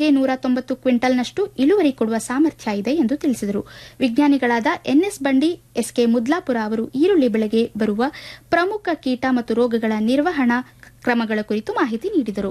ಎಕರೆಗೆ ನೂರ ತೊಂಬತ್ತು ಕ್ವಿಂಟಲ್ನಷ್ಟು ಇಳುವರಿ ಕೊಡುವ ಸಾಮರ್ಥ್ಯ ಇದೆ ಎಂದು ತಿಳಿಸಿದರು ವಿಜ್ಞಾನಿಗಳಾದ ಎನ್ಎಸ್ ಬಂಡಿ ಎಸ್ಕೆ ಮುದ್ಲಾಪುರ ಅವರು ಈರುಳ್ಳಿ ಬೆಳೆಗೆ ಬರುವ ಪ್ರಮುಖ ಕೀಟ ಮತ್ತು ರೋಗಗಳ ನಿರ್ವಹಣಾ ಕ್ರಮಗಳ ಕುರಿತು ಮಾಹಿತಿ ನೀಡಿದರು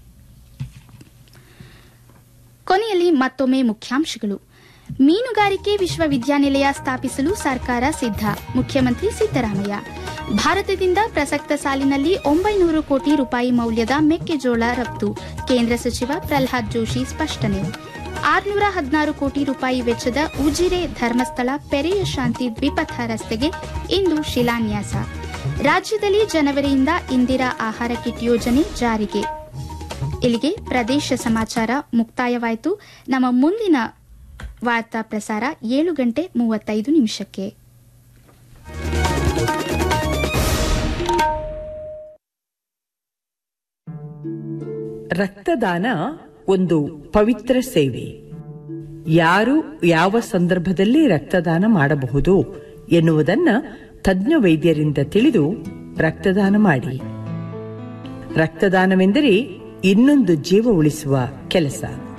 ಕೊನೆಯಲ್ಲಿ ಮತ್ತೊಮ್ಮೆ ಮುಖ್ಯಾಂಶಗಳು ಮೀನುಗಾರಿಕೆ ವಿಶ್ವವಿದ್ಯಾನಿಲಯ ಸ್ಥಾಪಿಸಲು ಸರ್ಕಾರ ಸಿದ್ಧ ಮುಖ್ಯಮಂತ್ರಿ ಸಿದ್ದರಾಮಯ್ಯ ಭಾರತದಿಂದ ಪ್ರಸಕ್ತ ಸಾಲಿನಲ್ಲಿ ಒಂಬೈನೂರು ಕೋಟಿ ರೂಪಾಯಿ ಮೌಲ್ಯದ ಮೆಕ್ಕೆಜೋಳ ರಫ್ತು ಕೇಂದ್ರ ಸಚಿವ ಪ್ರಲ್ಹಾದ್ ಜೋಶಿ ಸ್ಪಷ್ಟನೆ ಆರುನೂರ ಹದಿನಾರು ಕೋಟಿ ರೂಪಾಯಿ ವೆಚ್ಚದ ಉಜಿರೆ ಧರ್ಮಸ್ಥಳ ಪೆರೆಯ ಶಾಂತಿ ದ್ವಿಪಥ ರಸ್ತೆಗೆ ಇಂದು ಶಿಲಾನ್ಯಾಸ ರಾಜ್ಯದಲ್ಲಿ ಜನವರಿಯಿಂದ ಇಂದಿರಾ ಆಹಾರ ಕಿಟ್ ಯೋಜನೆ ಜಾರಿಗೆ ಇಲ್ಲಿಗೆ ಪ್ರದೇಶ ಸಮಾಚಾರ ಮುಕ್ತಾಯವಾಯಿತು ನಮ್ಮ ಮುಂದಿನ ವಾರ್ತಾ ಪ್ರಸಾರ ಏಳು ಗಂಟೆ ಮೂವತ್ತೈದು ನಿಮಿಷಕ್ಕೆ ರಕ್ತದಾನ ಒಂದು ಪವಿತ್ರ ಸೇವೆ ಯಾರು ಯಾವ ಸಂದರ್ಭದಲ್ಲಿ ರಕ್ತದಾನ ಮಾಡಬಹುದು ಎನ್ನುವುದನ್ನ ತಜ್ಞ ವೈದ್ಯರಿಂದ ತಿಳಿದು ರಕ್ತದಾನ ಮಾಡಿ ರಕ್ತದಾನವೆಂದರೆ ಇನ್ನೊಂದು ಜೀವ ಉಳಿಸುವ ಕೆಲಸ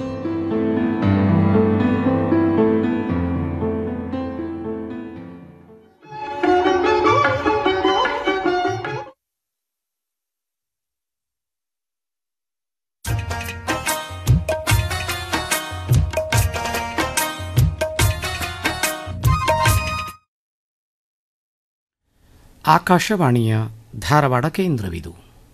ಆಕಾಶವಾಣಿಯ ಧಾರವಾಡ ಕೇಂದ್ರವಿದು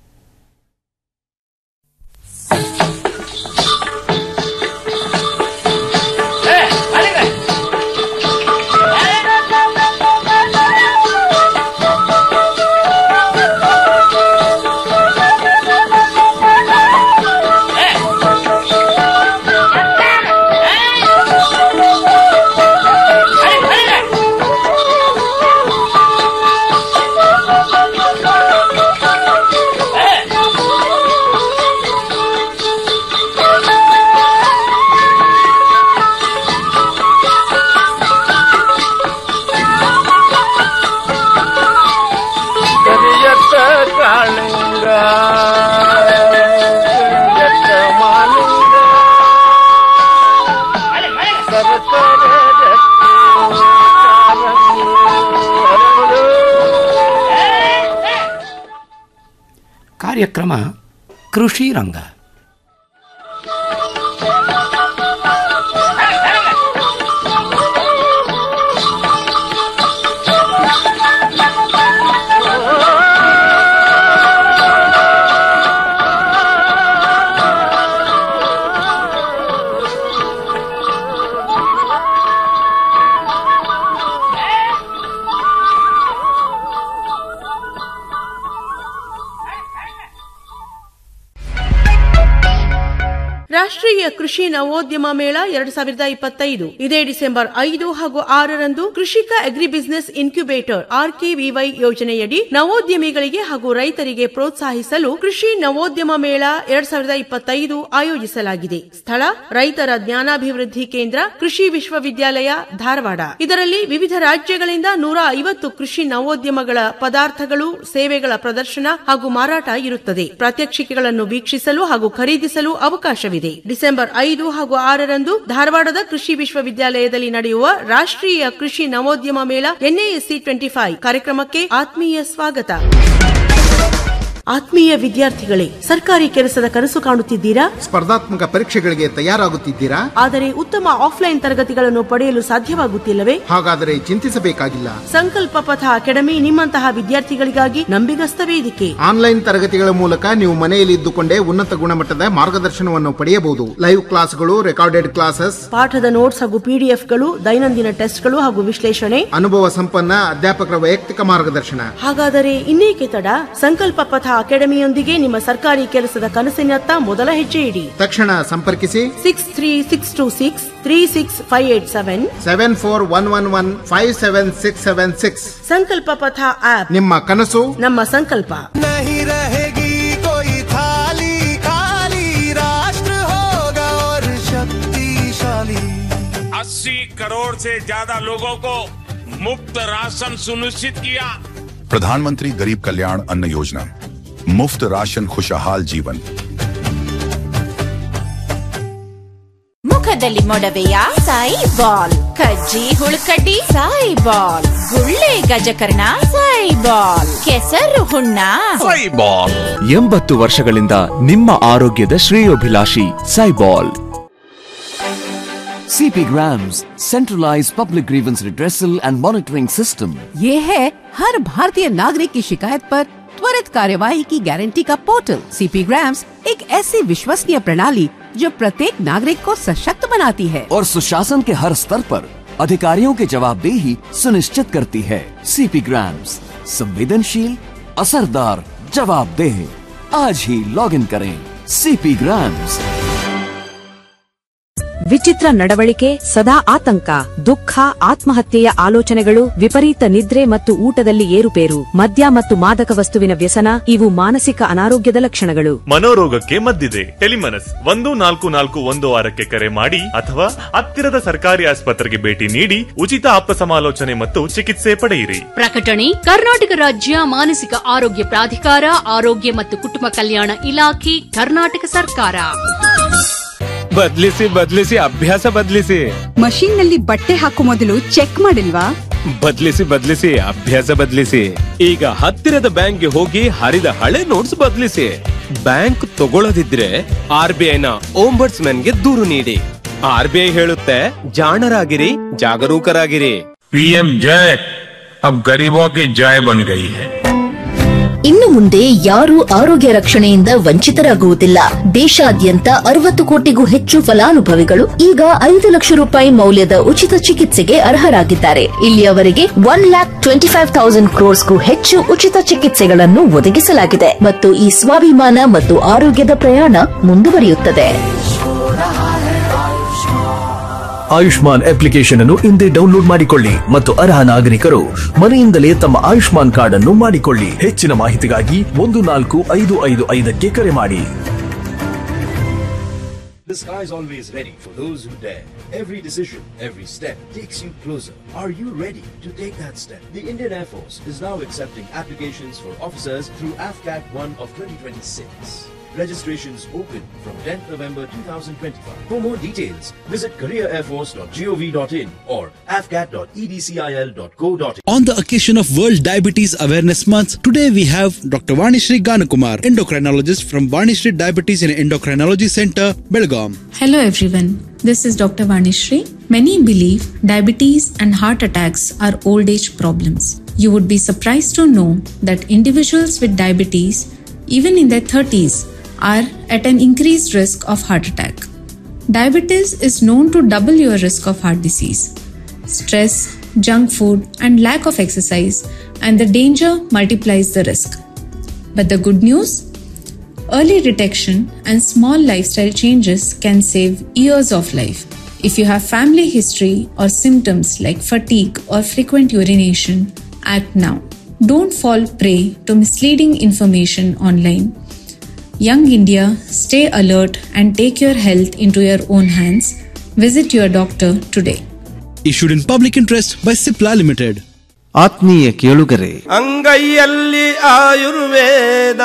ಕರಿಯತ್ತ ಕಾಳಿಂಗ ಕರಿಯತ್ತ ಮಾಲಿಂಗ ಸರಸರ ರತ್ನ ಕಾರಂಗಿ ಹರಡು. ಕಾರ್ಯಕ್ರಮ ಕೃಷಿ ರಂಗ ರಾಷ್ಟ್ರೀಯ ಕೃಷಿ ನವೋದ್ಯಮ ಮೇಳ ಎರಡ್ ಸಾವಿರದ ಇಪ್ಪತ್ತೈದು ಇದೇ ಡಿಸೆಂಬರ್ ಐದು ಹಾಗೂ ಆರರಂದು ಕೃಷಿಕ ಅಗ್ರಿ ಬಿಸಿನೆಸ್ ಇನ್ಕ್ಯುಬೇಟರ್ ಆರ್ಕೆವಿವೈ ಯೋಜನೆಯಡಿ ನವೋದ್ಯಮಿಗಳಿಗೆ ಹಾಗೂ ರೈತರಿಗೆ ಪ್ರೋತ್ಸಾಹಿಸಲು ಕೃಷಿ ನವೋದ್ಯಮ ಮೇಳ ಎರಡ್ ಸಾವಿರದ ಇಪ್ಪತ್ತೈದು ಆಯೋಜಿಸಲಾಗಿದೆ ಸ್ಥಳ ರೈತರ ಜ್ಞಾನಾಭಿವೃದ್ಧಿ ಕೇಂದ್ರ ಕೃಷಿ ವಿಶ್ವವಿದ್ಯಾಲಯ ಧಾರವಾಡ ಇದರಲ್ಲಿ ವಿವಿಧ ರಾಜ್ಯಗಳಿಂದ ನೂರ ಐವತ್ತು ಕೃಷಿ ನವೋದ್ಯಮಗಳ ಪದಾರ್ಥಗಳು ಸೇವೆಗಳ ಪ್ರದರ್ಶನ ಹಾಗೂ ಮಾರಾಟ ಇರುತ್ತದೆ ಪ್ರಾತ್ಯಕ್ಷಿಕೆಗಳನ್ನು ವೀಕ್ಷಿಸಲು ಹಾಗೂ ಖರೀದಿಸಲು ಅವಕಾಶವಿದೆ ಡಿಸೆಂಬರ್ ಐದು ಹಾಗೂ ಆರರಂದು ಧಾರವಾಡದ ಕೃಷಿ ವಿಶ್ವವಿದ್ಯಾಲಯದಲ್ಲಿ ನಡೆಯುವ ರಾಷ್ಟ್ರೀಯ ಕೃಷಿ ನವೋದ್ಯಮ ಮೇಳ ಎನ್ಎಎಸ್ಸಿ ಟ್ವೆಂಟಿ ಫೈವ್ ಕಾರ್ಯಕ್ರಮಕ್ಕೆ ಆತ್ಮೀಯ ಸ್ವಾಗತ ಆತ್ಮೀಯ ವಿದ್ಯಾರ್ಥಿಗಳೇ ಸರ್ಕಾರಿ ಕೆಲಸದ ಕನಸು ಕಾಣುತ್ತಿದ್ದೀರಾ ಸ್ಪರ್ಧಾತ್ಮಕ ಪರೀಕ್ಷೆಗಳಿಗೆ ತಯಾರಾಗುತ್ತಿದ್ದೀರಾ ಆದರೆ ಉತ್ತಮ ಆಫ್ಲೈನ್ ತರಗತಿಗಳನ್ನು ಪಡೆಯಲು ಸಾಧ್ಯವಾಗುತ್ತಿಲ್ಲವೇ ಹಾಗಾದರೆ ಚಿಂತಿಸಬೇಕಾಗಿಲ್ಲ ಸಂಕಲ್ಪ ಪಥ ಅಕಾಡೆಮಿ ನಿಮ್ಮಂತಹ ವಿದ್ಯಾರ್ಥಿಗಳಿಗಾಗಿ ನಂಬಿಗಸ್ತ ವೇದಿಕೆ ಆನ್ಲೈನ್ ತರಗತಿಗಳ ಮೂಲಕ ನೀವು ಮನೆಯಲ್ಲಿ ಇದ್ದುಕೊಂಡೇ ಉನ್ನತ ಗುಣಮಟ್ಟದ ಮಾರ್ಗದರ್ಶನವನ್ನು ಪಡೆಯಬಹುದು ಲೈವ್ ಕ್ಲಾಸ್ಗಳು ರೆಕಾರ್ಡೆಡ್ ಕ್ಲಾಸಸ್ ಪಾಠದ ನೋಟ್ಸ್ ಹಾಗೂ ಪಿಡಿಎಫ್ಗಳು ದೈನಂದಿನ ಟೆಸ್ಟ್ಗಳು ಹಾಗೂ ವಿಶ್ಲೇಷಣೆ ಅನುಭವ ಸಂಪನ್ನ ಅಧ್ಯಾಪಕರ ವೈಯಕ್ತಿಕ ಮಾರ್ಗದರ್ಶನ ಹಾಗಾದರೆ ಇನ್ನೇಕೆ ತಡ ಸಂಕಲ್ಪ ಪಥ ಅಕಾಡೆಮಿಯೊಂದಿಗೆ ನಿಮ್ಮ ಸರ್ಕಾರಿ ಕೆಲಸದ ಕನಸಿನತ್ತ ಮೊದಲ ಹೆಜ್ಜೆ ಇಡಿ ತಕ್ಷಣ ಸಂಪರ್ಕಿಸಿ six three six two six three six five eight seven seven four one one one five seven six seven six Sankalpa Patha app ನಿಮ್ಮ ಕನಸು ನಮ್ಮ ಸಂಕಲ್ಪ नहीं रहेगी कोई थाली खाली राष्ट्र होगा और शक्तिशाली अस्सी करोड़ से ज्यादा लोगों को मुफ्त राशन सुनिश्चित किया प्रधानमंत्री गरीब कल्याण अन्न योजना मुफ्त राशन खुशहाल जीवन ಮುಖದಲ್ಲಿ ಮೊಡವೆಯ ಸಾಯಿ ಬಾಲ್ ಕಜ್ಜಿ ಹುಳುಕಡ್ಡಿ ಸಾಯಿ ಬಾಲ್ ಗುಳ್ಳೆ ಗಜಕರ್ಣ ಸಾಯಿ ಬಾಲ್ ಕೆಸರು ಹುಣ್ಣ ಸೈಬಾಲ್ ಎಂಬತ್ತು ವರ್ಷಗಳಿಂದ ನಿಮ್ಮ ಆರೋಗ್ಯದ ಶ್ರೇಯೋಭಿಲಾಷಿ ಸೈಬಾಲ್ CP Grams, centralized public grievance redressal and monitoring system. ये है हर भारतीय नागरिक की शिकायत पर त्वरित कार्यवाही की गारंटी का पोर्टल सीपी ग्राम्स एक ऐसी विश्वसनीय प्रणाली जो प्रत्येक नागरिक को सशक्त बनाती है और सुशासन के हर स्तर पर अधिकारियों की जवाबदेही सुनिश्चित करती है सीपी ग्राम्स संवेदनशील असरदार जवाबदेह आज ही लॉग इन करें सीपी ग्राम्स ವಿಚಿತ್ರ ನಡವಳಿಕೆ ಸದಾ ಆತಂಕ ದುಃಖ ಆತ್ಮಹತ್ಯೆಯ ಆಲೋಚನೆಗಳು ವಿಪರೀತ ನಿದ್ರೆ ಮತ್ತು ಊಟದಲ್ಲಿ ಏರುಪೇರು ಮದ್ಯ ಮತ್ತು ಮಾದಕ ವಸ್ತುವಿನ ವ್ಯಸನ ಇವು ಮಾನಸಿಕ ಅನಾರೋಗ್ಯದ ಲಕ್ಷಣಗಳು ಮನೋರೋಗಕ್ಕೆ ಮದ್ದಿದೆ ಟೆಲಿಮನಸ್ ಒಂದು ನಾಲ್ಕು ನಾಲ್ಕು ಒಂದು ಆರಕ್ಕೆ ಕರೆ ಮಾಡಿ ಅಥವಾ ಹತ್ತಿರದ ಸರ್ಕಾರಿ ಆಸ್ಪತ್ರೆಗೆ ಭೇಟಿ ನೀಡಿ ಉಚಿತ ಆಪ್ತ ಸಮಾಲೋಚನೆ ಮತ್ತು ಚಿಕಿತ್ಸೆ ಪಡೆಯಿರಿ ಪ್ರಕಟಣೆ ಕರ್ನಾಟಕ ರಾಜ್ಯ ಮಾನಸಿಕ ಆರೋಗ್ಯ ಪ್ರಾಧಿಕಾರ ಆರೋಗ್ಯ ಮತ್ತು ಕುಟುಂಬ ಕಲ್ಯಾಣ ಇಲಾಖೆ ಕರ್ನಾಟಕ ಸರ್ಕಾರ ಬದ್ಲಿಸಿ ಬದ್ಲಿಸಿ ಅಭ್ಯಾಸ ಬದ್ಲಿಸಿ ಮಷೀನ್ ನಲ್ಲಿ ಬಟ್ಟೆ ಹಾಕೋ ಮೊದಲು ಚೆಕ್ ಮಾಡಿಲ್ವಾ ಬದ್ಲಿಸಿ ಬದ್ಲಿಸಿ ಅಭ್ಯಾಸ ಬದ್ಲಿಸಿ ಈಗ ಹತ್ತಿರದ ಬ್ಯಾಂಕ್ಗೆ ಹೋಗಿ ಹರಿದ ಹಳೆ ನೋಟ್ಸ್ ಬದ್ಲಿಸಿ ಬ್ಯಾಂಕ್ ತಗೊಳ್ಳದಿದ್ರೆ ಆರ್ ಬಿ ಐನ ಓಂಬರ್ಟ್ಸ್ ಗೆ ದೂರು ನೀಡಿ ಆರ್ ಬಿ ಐ ಹೇಳುತ್ತೆ ಜಾಣರಾಗಿರಿ ಜಾಗರೂಕರಾಗಿರಿ पीएम जय अब गरीबों की जय बन गई है ಇನ್ನು ಮುಂದೆ ಯಾರೂ ಆರೋಗ್ಯ ರಕ್ಷಣೆಯಿಂದ ವಂಚಿತರಾಗುವುದಿಲ್ಲ ದೇಶಾದ್ಯಂತ ಅರವತ್ತು ಕೋಟಿಗೂ ಹೆಚ್ಚು ಫಲಾನುಭವಿಗಳು ಈಗ ಐದು ಲಕ್ಷ ರೂಪಾಯಿ ಮೌಲ್ಯದ ಉಚಿತ ಚಿಕಿತ್ಸೆಗೆ ಅರ್ಹರಾಗಿದ್ದಾರೆ ಇಲ್ಲಿಯವರೆಗೆ one lakh twenty five thousand ಕ್ರೋರ್ಸ್ಗೂ ಹೆಚ್ಚು ಉಚಿತ ಚಿಕಿತ್ಸೆಗಳನ್ನು ಒದಗಿಸಲಾಗಿದೆ ಮತ್ತು ಈ ಸ್ವಾಭಿಮಾನ ಮತ್ತು ಆರೋಗ್ಯದ ಪ್ರಯಾಣ ಮುಂದುವರಿಯುತ್ತದೆ ಆಯುಷ್ಮಾನ್ ಅಪ್ಲಿಕೇಶನ್ ಅನ್ನು ಹಿಂದೆ ಡೌನ್ಲೋಡ್ ಮಾಡಿಕೊಳ್ಳಿ ಮತ್ತು ಅರ್ಹ ನಾಗರಿಕರು ಮನೆಯಿಂದಲೇ ತಮ್ಮ ಆಯುಷ್ಮಾನ್ ಕಾರ್ಡ್ ಅನ್ನು ಮಾಡಿಕೊಳ್ಳಿ ಹೆಚ್ಚಿನ ಮಾಹಿತಿಗಾಗಿ ಒಂದು ನಾಲ್ಕು ಐದು ಐದು ಐದಕ್ಕೆ ಕರೆ ಮಾಡಿ The sky is always ready for those who dare. Every decision, every step takes you closer. Are you ready to take that step? The Indian Air Force is now accepting applications for officers through AFCAT 1 of 2026. Registrations open from 10th November 2025. For more details, visit careerairforce.gov.in or afcat.edcil.co.in. On the occasion of World Diabetes Awareness Month, today we have Dr. Vanishri Ganakumar, endocrinologist from Vanishri Diabetes and Endocrinology Center, Belgaum. Hello everyone. This is Dr. Vanishri. Many believe diabetes and heart attacks are old age problems. You would be surprised to know that individuals with diabetes, even in their 30s, are at an increased risk of heart attack. Diabetes is known to double your risk of heart disease. Stress, junk food, and lack of exercise, and the danger multiplies the risk. But the good news? Early detection and small lifestyle changes can save years of life. If you have family history or symptoms like fatigue or frequent urination, act now. Don't fall prey to misleading information online. Young India, stay alert and take your health into your own hands. Visit your doctor today. Issued in public interest by Cipla Limited. ಆತ್ಮೀಯ ಕೇಳುಗರೆ ಅಂಗೈಯಲ್ಲಿ ಆಯುರ್ವೇದ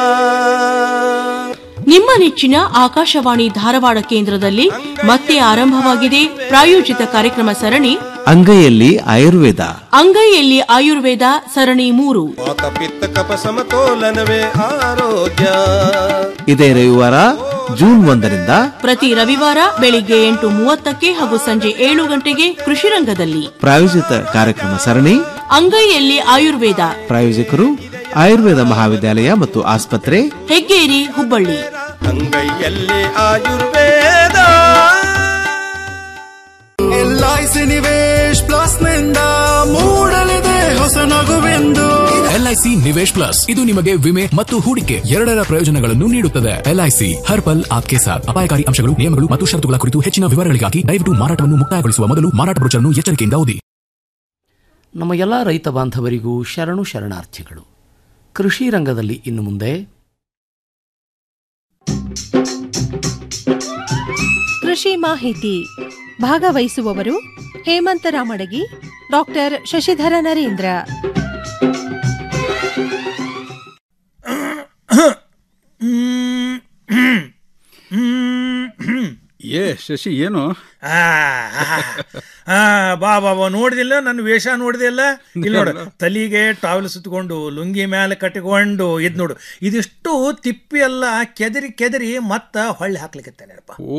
ನಿಮ್ಮ ನೆಚ್ಚಿನ ಆಕಾಶವಾಣಿ ಧಾರವಾಡ ಕೇಂದ್ರದಲ್ಲಿ ಮತ್ತೆ ಆರಂಭವಾಗಿದೆ ಪ್ರಾಯೋಜಿತ ಕಾರ್ಯಕ್ರಮ ಸರಣಿ ಅಂಗೈಯಲ್ಲಿ ಆಯುರ್ವೇದ ಅಂಗೈಯಲ್ಲಿ ಆಯುರ್ವೇದ ಸರಣಿ ಮೂರು ವಾತ ಪಿತ್ತ ಕಪ ಸಮತೋಲನವೇ ಆರೋಗ್ಯ ಇದೇ ರವಿವಾರ ಜೂನ್ ಒಂದರಿಂದ ಪ್ರತಿ ರವಿವಾರ ಬೆಳಿಗ್ಗೆ ಎಂಟು ಮೂವತ್ತಕ್ಕೆ ಹಾಗೂ ಸಂಜೆ ಏಳು ಗಂಟೆಗೆ ಕೃಷಿ ರಂಗದಲ್ಲಿ ಪ್ರಾಯೋಜಿತ ಕಾರ್ಯಕ್ರಮ ಸರಣಿ ಅಂಗೈಯಲ್ಲಿ ಆಯುರ್ವೇದ ಪ್ರಾಯೋಜಕರು ಆಯುರ್ವೇದ ಮಹಾವಿದ್ಯಾಲಯ ಮತ್ತು ಆಸ್ಪತ್ರೆ ಹೆಗ್ಗೇರಿ ಹುಬ್ಬಳ್ಳಿ ಅಂಗೈಯಲ್ಲಿ ಆಯುರ್ವೇದ ಎಲ್ಐಸಿ ನಿವೇಶ್ ಪ್ಲಸ್ ನಿಂದ ಮೂಡಲಿದೆ ಹೊಸ ನಗುವೆಂದು ಎಲ್ಐಸಿ ನಿವೇಶ್ ಪ್ಲಸ್ ಇದು ನಿಮಗೆ ವಿಮೆ ಮತ್ತು ಹೂಡಿಕೆ ಎರಡರ ಪ್ರಯೋಜನಗಳನ್ನು ನೀಡುತ್ತದೆ ಎಲ್ಐಸಿ ಹರ್ ಪಲ್ ಆಪ್ಕೆ ಸಾಥ್ ಅಪಾಯಕಾರಿ ಅಂಶಗಳು ನಿಯಮಗಳು ಮತ್ತು ಷರತ್ತುಗಳ ಕುರಿತು ಹೆಚ್ಚಿನ ವಿವರಗಳಿಗಾಗಿ ದಯವಿಟ್ಟು ಮಾರಾಟವನ್ನು ಮುಕ್ತಾಯಗೊಳಿಸುವ ಮೊದಲು ಮಾರಾಟ ಬ್ರೋಚರ್ನ್ನು ಎಚ್ಚರಿಕೆಯಿಂದ ಓದಿ ನಮ್ಮ ಎಲ್ಲ ರೈತ ಬಾಂಧವರಿಗೂ ಶರಣು ಶರಣಾರ್ಥಿಗಳು ಕೃಷಿ ರಂಗದಲ್ಲಿ ಇನ್ನು ಮುಂದೆ ಕೃಷಿ ಮಾಹಿತಿ ಭಾಗವಹಿಸುವವರು ಹೇಮಂತ ರಾಮಡಗಿ ಡಾಕ್ಟರ್ ಶಶಿಧರ ನರೇಂದ್ರ ಏ ಶಶಿ ಏನು ಆ, ಆ, ಆ, ಬಾ ಬಾ ಬಾ ನೋಡಿದಿಲ್ಲ ನನ್ನ ವೇಷ ನೋಡಿದಿಲ್ಲ ಇಲ್ಲಿ ನೋಡು ತಲಿಗೆ ಟಾವೆಲ್ ಸುತ್ತಕೊಂಡು ಲುಂಗಿ ಮೇಲೆ ಕಟ್ಟಿಕೊಂಡು ಇದ್ ನೋಡು ಇದಿಷ್ಟು ತಿಪ್ಪಿ ಎಲ್ಲ ಕೆದರಿ ಕೆದರಿ ಮತ್ತ ಹೊಳ್ಳಿ ಹಾಕ್ಲಿಕ್ಕೆ ನೆನಪ ಓ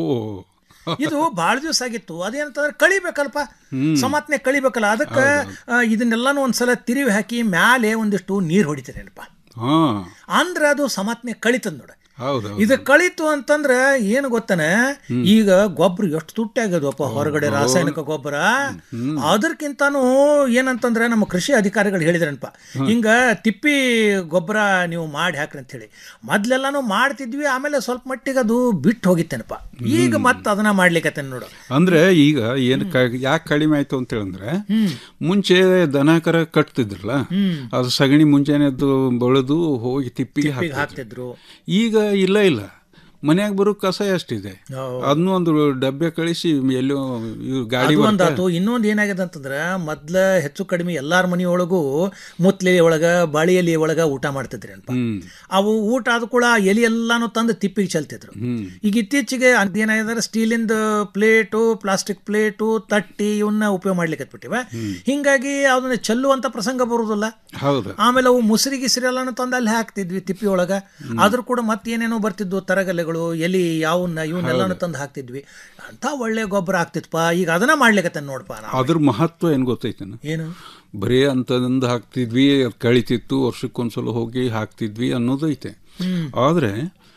ಇದು ಬಹಳ ದಿವಸ ಆಗಿತ್ತು ಅದೇನಂತಂದ್ರೆ ಕಳಿಬೇಕಲ್ಪ ಹ್ಮ್. ಸಮಾತ್ನೆ ಕಳಿಬೇಕಲ್ಲ ಅದಕ್ಕೆ ಇದನ್ನೆಲ್ಲಾನು ಒಂದ್ಸಲ ತಿರುವಿ ಹಾಕಿ ಮ್ಯಾಲೆ ಒಂದಿಷ್ಟು ನೀರು ಹೊಡಿತೇನೆನಪ್ಪ ಹಾ ಅಂದ್ರೆ ಅದು ಸಮಾತ್ನೆ ಕಳಿತದ ನೋಡ ಹೌದು ಇದು ಕಳಿತು ಅಂತಂದ್ರ ಏನು ಗೊತ್ತನ ಈಗ ಗೊಬ್ಬರ ಎಷ್ಟು ತುಟ್ಟಿ ಆಗ್ಯದಪ್ಪ ಹೊರಗಡೆ ರಾಸಾಯನಿಕ ಗೊಬ್ಬರ ಅದಕ್ಕಿಂತಾನು ಏನಂತಂದ್ರೆ ನಮ್ಮ ಕೃಷಿ ಅಧಿಕಾರಿಗಳು ಹೇಳಿದ್ರನಪ್ಪ ಹಿಂಗ ತಿಪ್ಪಿ ಗೊಬ್ಬರ ನೀವು ಮಾಡಿ ಹಾಕ್ರಿ ಅಂತ ಹೇಳಿ ಮೊದ್ಲೆಲ್ಲಾನು ಮಾಡ್ತಿದ್ವಿ ಆಮೇಲೆ ಸ್ವಲ್ಪ ಮಟ್ಟಿಗೆ ಅದು ಬಿಟ್ಟು ಹೋಗಿತ್ತೇನಪ್ಪ ಈಗ ಮತ್ತೆ ಅದನ್ನ ಮಾಡ್ಲಿಕ್ಕೆ ನೋಡು ಅಂದ್ರೆ ಈಗ ಏನು ಯಾಕೆ ಕಡಿಮೆ ಆಯ್ತು ಅಂತ ಹೇಳಿದ್ರೆ ಮುಂಚೆ ದನ ಕರ ಕಟ್ತಿದ್ರಲ್ಲ ಹ್ಮ್. ಅದು ಸಗಣಿ ಮುಂಚೆನೆ ಎದ್ದು ಬಳಿದು ಹೋಗಿ ತಿಪ್ಪಿಗೆ ತಿಪ್ಪಿಗೆ ಹಾಕ್ತಿದ್ರು ಹಾಕ್ತಿದ್ರು ಈಗ ಇಲ್ಲ ಇಲ್ಲ ಮನ್ಯಾಗ ಬರೋ ಕಸ ಎಷ್ಟಿದೆ ಅದನ್ನು ಒಂದು ಡಬ್ಬೆ ಕಳಿಸಿ ಎಲ್ಲೋ ಇವ್ರು ಗಾಡಿ ಅದು ಬರ್ತಾ- ಒಂದಾತು ಇನ್ನೊಂದು ಏನಾಗಿದೆ ಅಂತಂದ್ರೆ ಮೊದ್ಲ ಹೆಚ್ಚು ಕಡಿಮೆ ಎಲ್ಲಾರ ಮನೆಯೊಳಗೂ ಮುತ್ಲೆ ಒಳಗ ಬಾಳಿ ಎಲೆ ಒಳಗ ಊಟ ಮಾಡ್ತಿದ್ರಿ ಅನ್ಪ ಹ್ಮ್ ಅವು ಊಟ ಆದ ಕೂಡ ಆ ಎಲೆ ಎಲ್ಲಾನು ತಂದು ತಿಪ್ಪಿಗೆ ಚೆಲ್ತಿದ್ರು ಹ್ಮ್ ಈಗ ಇತ್ತೀಚೆಗೆ ಅದೇನಾಗಿದ್ದಾರೆ ಸ್ಟೀಲಿಂದ ಪ್ಲೇಟು ಪ್ಲಾಸ್ಟಿಕ್ ಪ್ಲೇಟು ತಟ್ಟಿ ಇವನ್ನ ಉಪಯೋಗ ಮಾಡ್ಲಿಕ್ಕೆ ಬಿಟ್ಟಿವೆ ಹಿಂಗಾಗಿ ಅದನ್ನ ಚೆಲ್ಲುವಂತ ಪ್ರಸಂಗ ಬರುವುದಿಲ್ಲ ಹೌದು ಆಮೇಲೆ ಅವು ಮುಸ್ರಿ ಗಿಸ್ರಿ ಎಲ್ಲಾನು ತಂದು ಅಲ್ಲಿ ಹಾಕ್ತಿದ್ವಿ ತಿಪ್ಪಿ ಒಳಗ ಆದ್ರೂ ಕೂಡ ಮತ್ತೇನೇನೋ ಬರ್ತಿದ್ವು ತರಗಲೆಗಳು ಎಲಿ ಯಾವನ್ನ ಇವನ್ನೆಲ್ಲಾನು ತಂದು ಹಾಕ್ತಿದ್ವಿ ಅಂತ ಒಳ್ಳೆ ಗೊಬ್ಬರ ಆಗ್ತಿತ್ಪ ಈಗ ಅದನ್ನ ಮಾಡ್ಲಿಕ್ಕೆ ನೋಡ್ಪ ನಾವು ಅದ್ರ ಮಹತ್ವ ಏನು ಗೊತ್ತೈತೇನು ಏನು ಬರೀ ಅಂತದಿಂದ ಹಾಕ್ತಿದ್ವಿ ಅದು ಕಳಿತಿತ್ತು ವರ್ಷಕ್ಕೊಂದ್ಸಲ ಹೋಗಿ ಹಾಕ್ತಿದ್ವಿ ಅನ್ನೋದು ಐತೆ ಹ್ಮ್. ಆದರೆ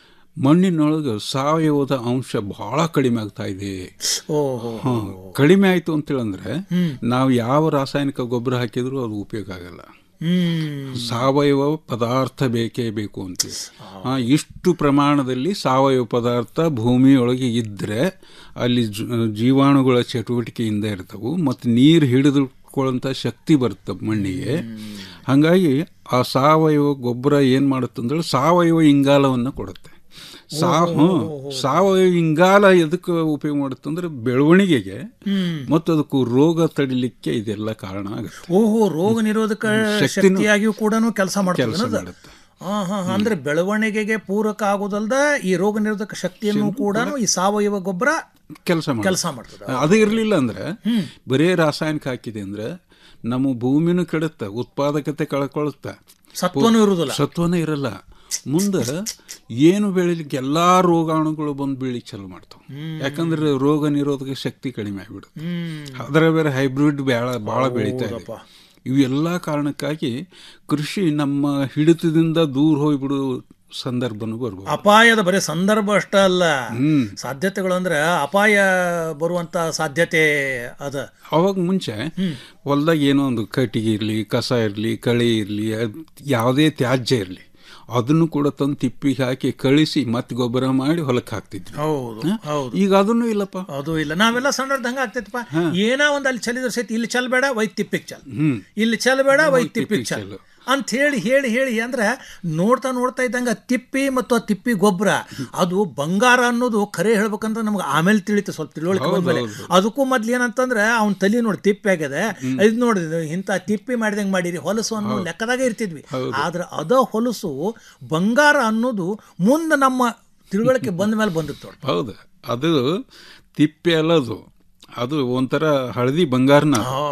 ಮಣ್ಣಿನೊಳಗೆ ಸಾವಯವದ ಅಂಶ ಬಹಳ ಕಡಿಮೆ ಆಗ್ತಾ ಇದೆ ಓಹೋ ಹ, ಕಡಿಮೆ ಆಯ್ತು ಅಂತೇಳಂದ್ರೆ ಹ್ಮ್. ನಾವು ಯಾವ ರಾಸಾಯನಿಕ ಗೊಬ್ಬರ ಹಾಕಿದ್ರು ಅದು ಉಪಯೋಗ ಆಗಲ್ಲ ಹ್ಮ್ ಸಾವಯವ ಪದಾರ್ಥ ಬೇಕೇ ಬೇಕು ಅಂತ ಆ, ಇಷ್ಟು ಪ್ರಮಾಣದಲ್ಲಿ ಸಾವಯವ ಪದಾರ್ಥ ಭೂಮಿಯೊಳಗೆ ಇದ್ದರೆ ಅಲ್ಲಿ ಜ- ಜೀವಾಣುಗಳ ಚಟುವಟಿಕೆಯಿಂದ ಇರ್ತವು ಮತ್ತು ನೀರು ಹಿಡಿದುಕೊಳ್ಳುವಂಥ ಶಕ್ತಿ ಬರುತ್ತೆ ಮಣ್ಣಿಗೆ ಹಾಗಾಗಿ ಆ ಸಾವಯವ ಗೊಬ್ಬರ ಏನು ಮಾಡುತ್ತಂದ್ರೆ ಸಾವಯವ ಇಂಗಾಲವನ್ನು ಕೊಡುತ್ತೆ ಸಾ ಹ್ಞೂ ಸಾವಯವ ಇಂಗಾಲ ಎದಕ್ಕೆ ಉಪಯೋಗ ಮಾಡುತ್ತಂದ್ರೆ ಬೆಳವಣಿಗೆಗೆ ಹ್ಮ್. ಮತ್ತು ಅದಕ್ಕೂ ರೋಗ ತಡಿಲಿಕ್ಕೆ ಇದೆಲ್ಲ ಕಾರಣ ಆಗುತ್ತೆ ಓಹೋ ರೋಗ ನಿರೋಧಕ ಶಕ್ತಿನೂ- ಶಕ್ತಿಯಾಗಿಯೂ ಕೂಡ ಕೆಲಸ ಕೆಲಸ ಮಾಡ್ತದೆ ಮಾಡುತ್ತೆ. ಹಾ ಹಾ ಅಂದ್ರೆ ಬೆಳವಣಿಗೆಗೆ ಪೂರಕ ಆಗೋದಲ್ದ ಈ ರೋಗ ನಿರೋಧಕ ಶಕ್ತಿಯನ್ನು ಕೂಡ ಈ ಸಾವಯವ ಗೊಬ್ಬರ ಕೆಲಸ ಕೆಲಸ ಮಾಡ್ತದೆ ಅದು ಇರಲಿಲ್ಲ ಅಂದ್ರೆ ಬರೇ ರಾಸಾಯನಿಕ ಹಾಕಿದೆ ಅಂದ್ರೆ ನಮ್ಮ ಭೂಮಿನೂ ಕೆಡುತ್ತೆ ಉತ್ಪಾದಕತೆ ಕಳ್ಕೊಳ್ಳುತ್ತೆ ಸತ್ವನೂ ಇರುವುದಿಲ್ಲ. ಸತ್ವನೇ ಇರಲ್ಲ ಮುಂದೆ ಏನು ಬೆಳಿಲಿಕ್ಕೆ ಎಲ್ಲಾ ರೋಗಾಣುಗಳು ಬಂದು ಬೆಳಿಲಿಕ್ಕೆ ಚಾಲು ಮಾಡ್ತಾವ ಯಾಕಂದ್ರೆ ರೋಗ ನಿರೋಧಕ ಶಕ್ತಿ ಕಡಿಮೆ ಆಗ್ಬಿಡುತ್ತೆ ಅದರ ಬೇರೆ ಹೈಬ್ರಿಡ್ ಬೇಳ ಭಾಳ ಬೆಳೀತಾ ಇದೆ ಇವೆಲ್ಲ ಕಾರಣಕ್ಕಾಗಿ ಕೃಷಿ ನಮ್ಮ ಹಿಡಿತದಿಂದ ದೂರ ಹೋಗ್ಬಿಡೋ ಸಂದರ್ಭನೂ ಬರ್ಬೋದು ಅಪಾಯದ ಬರೀ ಸಂದರ್ಭ ಅಷ್ಟ ಅಲ್ಲ ಸಾಧ್ಯತೆಗಳು ಅಂದ್ರೆ ಅಪಾಯ ಬರುವಂತ ಸಾಧ್ಯತೆ ಅದ ಅವಾಗ ಮುಂಚೆ ಹೊಲ್ದಾಗ ಏನೋ ಒಂದು ಕಟ್ಟಿಗೆ ಇರಲಿ ಕಸ ಇರಲಿ ಕಳೆ ಇರಲಿ ಯಾವುದೇ ತ್ಯಾಜ್ಯ ಇರಲಿ ಅದನ್ನು ಕೂಡ ತಂದು ತಿಪ್ಪಿಗೆ ಹಾಕಿ ಕಳಿಸಿ ಮತ್ತೆ ಗೊಬ್ಬರ ಮಾಡಿ ಹೊಲಕ್ಕೆ ಹಾಕ್ತಿದ್ವಿ ಹೌದು ಹ? ಹೌದು ಈಗ ಅದನ್ನು ಇಲ್ಲಪ್ಪ ಅದು ಇಲ್ಲ ನಾವೆಲ್ಲ ಸಣ್ಣದ ಹಂಗ ಆಗ್ತೈತಪ್ಪ ಏನೋ ಒಂದ್ ಅಲ್ಲಿ ಚಲಿದ್ರೆ ಸಹಿತ ಇಲ್ಲಿ ಚಲ್ಬೇಡ ವೈದ್ ತಿಪ್ಪಿಗೆ ಚಲ್ ಹ್ಮ್ ಇಲ್ಲಿ ಚಲ್ಬೇಡ ವೈದ್ ತಿಪ್ಪಿಗೆ ತಿಪ್ಪಿಗ್ ಚಲ್ ಚಲ್ಲು. ಅಂತ ಹೇಳಿ ಹೇಳಿ ಹೇಳಿ ಅಂದ್ರೆ ನೋಡ್ತಾ ನೋಡ್ತಾ ಇದ್ದಂಗ ತಿಪ್ಪಿ ಮತ್ತು ಆ ತಿಪ್ಪಿ ಗೊಬ್ಬರ ಅದು ಬಂಗಾರ ಅನ್ನೋದು ಖರೆ ಹೇಳ್ಬೇಕಂದ್ರೆ ನಮ್ಗೆ ಆಮೇಲೆ ತಿಳಿತು ಸ್ವಲ್ಪ ತಿಳುವಳಿಕೆ ಹೌದು, ಬಂದ್ಮೇಲೆ ಹೌದು. ಅದಕ್ಕೂ ಮೊದ್ಲು ಏನಂತಂದ್ರೆ ಅವ್ನ ತಲೆ ನೋಡಿ ತಿಪ್ಪಿ ಆಗ್ಯದ ಇದು ನೋಡಿದ್ವಿ ಇಂಥ ತಿಪ್ಪಿ ಮಾಡಿದಂಗೆ ಮಾಡಿರಿ ಹೊಲಸು ಅನ್ನೋ ಲೆಕ್ಕದಾಗೆ ಇರ್ತಿದ್ವಿ ಆದ್ರೆ ಅದ ಹೊಲಸು ಬಂಗಾರ ಅನ್ನೋದು ಮುಂದೆ ನಮ್ಮ ತಿಳುವಳಿಕೆ ಬಂದ ಮೇಲೆ ಬಂದಿತ್ತು ನೋಡಿ ಹೌದು ಅದು ತಿಪ್ಪೆ ಅಲ್ಲದು ಅದು ಒಂಥರ ಹಳದಿ ಬಂಗಾರನ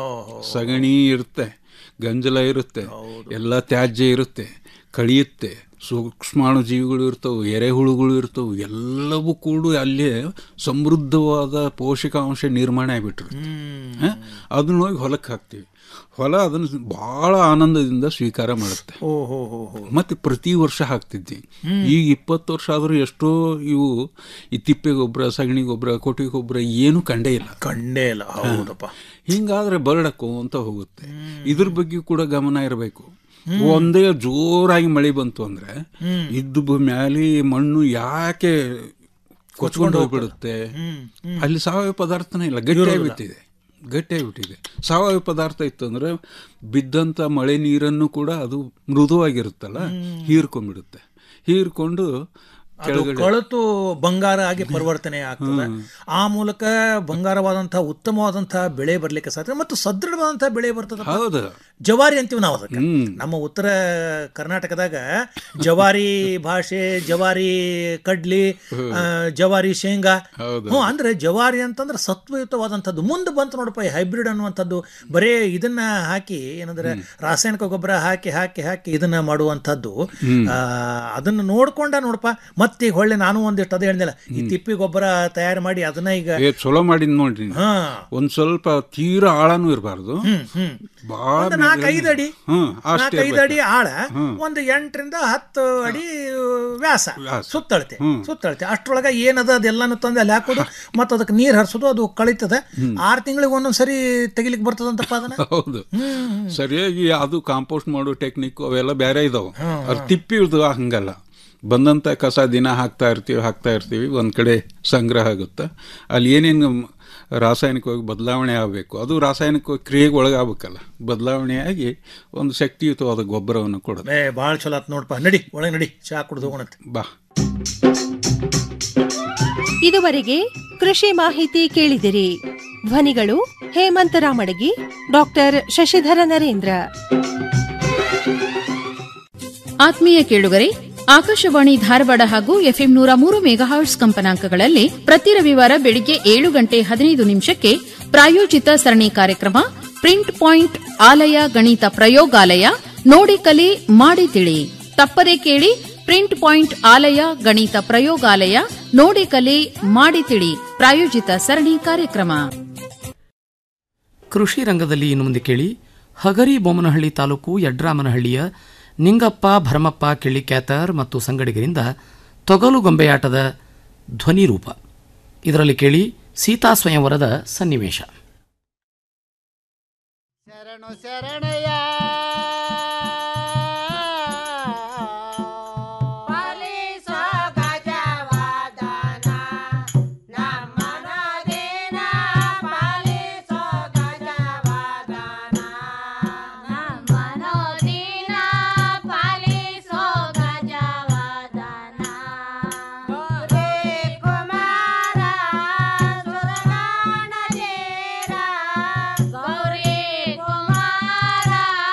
ಸಗಣಿ ಇರುತ್ತೆ ಗಂಜಲ ಇರುತ್ತೆ ಎಲ್ಲ ತ್ಯಾಜ್ಯ ಇರುತ್ತೆ ಕಳಿಯುತ್ತೆ ಸೂಕ್ಷ್ಮಾಣು ಜೀವಿಗಳು ಇರ್ತವೆ ಎರೆಹುಳುಗಳು ಇರ್ತವೆ ಎಲ್ಲವೂ ಕೂಡ ಅಲ್ಲೇ ಸಮೃದ್ಧವಾದ ಪೋಷಕಾಂಶ ನಿರ್ಮಾಣ ಆಗಿಬಿಟ್ಟಿರುತ್ತೆ ಹ? ಅದನ್ನ ಹೋಗಿ ಹೊಲಕ್ಕೆ ಹಾಕ್ತೀವಿ ಹೊಲ ಅದನ್ನು ಬಹಳ ಆನಂದದಿಂದ ಸ್ವೀಕಾರ ಮಾಡುತ್ತೆ ಓ ಹೋ ಹೋ ಹೋ ಮತ್ತೆ ಪ್ರತಿ ವರ್ಷ ಹಾಕ್ತಿದ್ವಿ ಈಗ ಇಪ್ಪತ್ತು ವರ್ಷ ಆದರೂ ಎಷ್ಟೋ ಇವು ಈ ತಿಪ್ಪೆ ಗೊಬ್ಬರ ಸಗಣಿ ಗೊಬ್ಬರ ಕೊಟ್ಟಿಗೆ ಗೊಬ್ಬರ ಏನು ಕಂಡೇ ಇಲ್ಲ ಕಂಡೇ ಇಲ್ಲ ಹೌದಪ್ಪ ಹಿಂಗಾದ್ರೆ ಬರಡಕ್ಕೋ ಅಂತ ಹೋಗುತ್ತೆ ಇದ್ರ ಬಗ್ಗೆ ಕೂಡ ಗಮನ ಇರಬೇಕು ಒಂದೇ ಜೋರಾಗಿ ಮಳೆ ಬಂತು ಅಂದ್ರೆ ಇದ್ದು ಬ- ಮ್ಯಾಲೆ ಮಣ್ಣು ಯಾಕೆ ಕೊಚ್ಕೊಂಡು ಹೋಗ್ಬಿಡುತ್ತೆ ಅಲ್ಲಿ ಸಾವಯವ ಪದಾರ್ಥನೇ ಇಲ್ಲ ಗಟ್ಟಿಯಾಗ್ಬಿಟ್ಟಿದೆ ಗಟ್ಟಿಯಾಗ್ಬಿಟ್ಟಿದೆ ಸಾವಯವ ಪದಾರ್ಥ ಇತ್ತು ಅಂದ್ರೆ ಬಿದ್ದಂಥ ಮಳೆ ನೀರನ್ನು ಕೂಡ ಅದು ಮೃದುವಾಗಿರುತ್ತಲ್ಲ ಹೀರ್ಕೊಂಡ್ಬಿಡುತ್ತೆ ಹೀರ್ಕೊಂಡು ಅದು ಕೆಳಗಡೆ ಕೊಳತು ಬಂಗಾರ ಆಗಿ ಪರಿವರ್ತನೆ ಆಗ್ತದೆ ಆ ಮೂಲಕ ಬಂಗಾರವಾದಂತಹ ಉತ್ತಮವಾದಂತಹ ಬೆಳೆ ಬರ್ಲಿಕ್ಕೆ ಸಾಧ್ಯ ಮತ್ತು ಸದೃಢವಾದಂತಹ ಬೆಳೆ ಬರ್ತದೆ ಹೌದು ಜವಾರಿ ಅಂತೀವಿ ನಾವು ಅದಕ್ಕೆ ನಮ್ಮ ಉತ್ತರ ಕರ್ನಾಟಕದಾಗ ಜವಾರಿ ಭಾಷೆ ಜವಾರಿ ಕಡ್ಲಿ ಆ, ಜವಾರಿ ಶೇಂಗಾ ಹೌದು. ಹ್ಞೂ ಅಂದ್ರೆ ಜವಾರಿ ಅಂತಂದ್ರೆ ಸತ್ವಯುತವಾದಂಥದ್ದು ಮುಂದೆ ಬಂತು ನೋಡಪ್ಪ ಈ ಹೈಬ್ರಿಡ್ ಅನ್ನುವಂಥದ್ದು ಬರೇ ಇದನ್ನ ಹಾಕಿ ಏನಂದ್ರೆ ರಾಸಾಯನಿಕ ಗೊಬ್ಬರ ಹಾಕಿ ಹಾಕಿ ಹಾಕಿ ಇದನ್ನ ಮಾಡುವಂಥದ್ದು ಆ, ಅದನ್ನ ನೋಡ್ಕೊಂಡ ನೋಡಪ್ಪ ಮತ್ತೆ ಈಗ ಹೊಳ್ಳೆ ನಾನು ಒಂದಿಷ್ಟು ಅದೇ ಹೇಳಿದ್ನಲ್ಲ ಈ ತಿಪ್ಪಿ ಗೊಬ್ಬರ ತಯಾರು ಮಾಡಿ ಅದನ್ನ ಈಗ ಏ ಚಲೋ ಮಾಡಿದ್ ನೋಡ್ರಿ ಹಾ ಒಂದ್ ಸ್ವಲ್ಪ ತೀರಾ ಆಳನೂ ಇರಬಾರ್ದು ಹ್ಮ್ ಬಹಳ ಒಂದು ನಾಲ್ಕೈದು ಅಡಿ ಹ್ಮ್ ಅಷ್ಟೇ ನಾಲ್ಕೈದು ಅಡಿ ಇರ್ಬೇಕು. ಆಳ ಹ್ಮ್. ಒಂದು ಎಂಟರಿಂದ ಹತ್ತು ಅಡಿ ವ್ಯಾಸ ವ್ಯಾಸ. ಸುತ್ತಳತೆ ಹ್ಮ್. ಸುತ್ತಳತೆ ಅಷ್ಟ್ರೊಳಗ ಏನದ ಅದೆಲ್ಲಾನು ತಂದು ಅಲ್ಲಿ ಹಾಕೋದು ಮತ್ತು ಅದಕ್ಕೆ ನೀರು ಹರಿಸೋದು ಅದು ಕಳೀತದೆ ಆರು ತಿಂಗಳಿಗೆ ಒಂದೊಂದು ಸರಿ ತೆಗಿಲಿಕ್ಕೆ ಬರ್ತದಂತಪ್ಪ ಅದನ್ನ ಹೌದು ಸರಿಯಾಗಿ ಅದು ಕಾಂಪೋಸ್ಟ್ ಮಾಡೋ ಟೆಕ್ನಿಕ್ ಅವೆಲ್ಲ ಬೇರೆ ಇದಾವೆ ಅದು ತಿಪ್ಪಿ ಇರ್ತವ ಹಂಗಲ್ಲ ಬಂದಂತ ಕಸ ದಿನ ಹಾಕ್ತಾ ಇರ್ತೀವಿ ಹಾಕ್ತಾ ಇರ್ತೀವಿ ಒಂದ್ ಕಡೆ ಸಂಗ್ರಹ ಆಗುತ್ತೆ ಅಲ್ಲಿ ಏನೇನು ರಾಸಾಯನಿಕವಾಗಿ ಬದಲಾವಣೆ ಆಗಬೇಕು ಅದು ರಾಸಾಯನಿಕ ಕ್ರಿಯೆಗೆ ಒಳಗಾಗಬೇಕಲ್ಲ ಬದಲಾವಣೆ ಆಗಿ ಒಂದು ಶಕ್ತಿಯುತವಾದ ಗೊಬ್ಬರವನ್ನು ಕೊಡುತ್ತೆ ಏ ಭಾಳ ಚಲೋ ಆತ್ ನೋಡಪ್ಪ ನಡಿ ಒಳಗೆ ನಡಿ ಚಾ ಕುಡ್ದು ಹೋಗೋಣಂತೆ ಬಾ ಇದುವರೆಗೆ ಕೃಷಿ ಮಾಹಿತಿ ಕೇಳಿದಿರಿ ಧ್ವನಿಗಳು ಹೇಮಂತ ರಾಮಡಗಿ ಡಾಕ್ಟರ್ ಶಶಿಧರ ನರೇಂದ್ರ ಆತ್ಮೀಯ ಕೇಳುಗರೆ ಆಕಾಶವಾಣಿ ಧಾರವಾಡ ಹಾಗೂ ಎಫ್ಎಂ ನೂರ ಮೂರು ಮೆಗಾಹರ್ಟ್ಸ್ ಕಂಪನಾಂಕಗಳಲ್ಲಿ ಪ್ರತಿ ರವಿವಾರ ಬೆಳಿಗ್ಗೆ ಏಳು ಗಂಟೆ ಹದಿನೈದು ನಿಮಿಷಕ್ಕೆ ಪ್ರಾಯೋಜಿತ ಸರಣಿ ಕಾರ್ಯಕ್ರಮ ಪ್ರಿಂಟ್ ಪಾಯಿಂಟ್ ಆಲಯ ಗಣಿತ ಪ್ರಯೋಗಾಲಯ ನೋಡಿ ಕಲಿ ಮಾಡಿ ತಿಳಿ ತಪ್ಪದೆ ಕೇಳಿ ಪ್ರಿಂಟ್ ಪಾಯಿಂಟ್ ಆಲಯ ಗಣಿತ ಪ್ರಯೋಗಾಲಯ ನೋಡಿ ಕಲಿ ಮಾಡಿ ತಿಳಿ ಪ್ರಾಯೋಜಿತ ಸರಣಿ ಕಾರ್ಯಕ್ರಮ ಕೃಷಿ ರಂಗದಲ್ಲಿ ಇನ್ನು ಮುಂದೆ ಕೇಳಿ ಹಗರಿ ಬೊಮ್ಮನಹಳ್ಳಿ ತಾಲೂಕು ಯಡ್ರಾಮನಹಳ್ಳಿಯ ನಿಂಗಪ್ಪ ಭರಮಪ್ಪ ಕಿಳ್ಳಿಕ್ಯಾತರ್ ಮತ್ತು ಸಂಗಡಿಗರಿಂದ ತೊಗಲು ಗೊಂಬೆಯಾಟದ ಧ್ವನಿ ರೂಪ ಇದರಲ್ಲಿ ಕೇಳಿ ಸೀತಾ ಸ್ವಯಂವರದ ಸನ್ನಿವೇಶ ಶರಣಯ್ಯ ಪಾಲಿಸೋ ಗಜವದನ ನಮ್ಮನದಿನ ಪಾಲಿಸೋ ಗಜವದನ ನಮ್ಮನದಿನ ಪಾಲಿಸೋ ಗಜವದನ ಗೌರಿ ಕುಮಾರ ಸುರಗಣಜೇರ ಗೌರಿ ಕುಮಾರ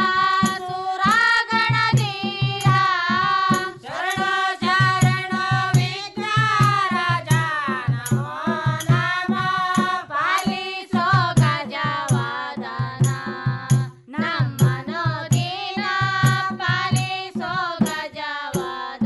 ಸುರಗಣಜೀರ ಶರಣೋ ಶರಣೋ ವಿಘ್ನರಾಜ ನಮೋ ನಮೋ ಪಾಲಿಸೋ ಗಜವದನ ನಮ್ಮನೋ ದಿನ ಪಾಲಿಸೋ ಗಜವದನ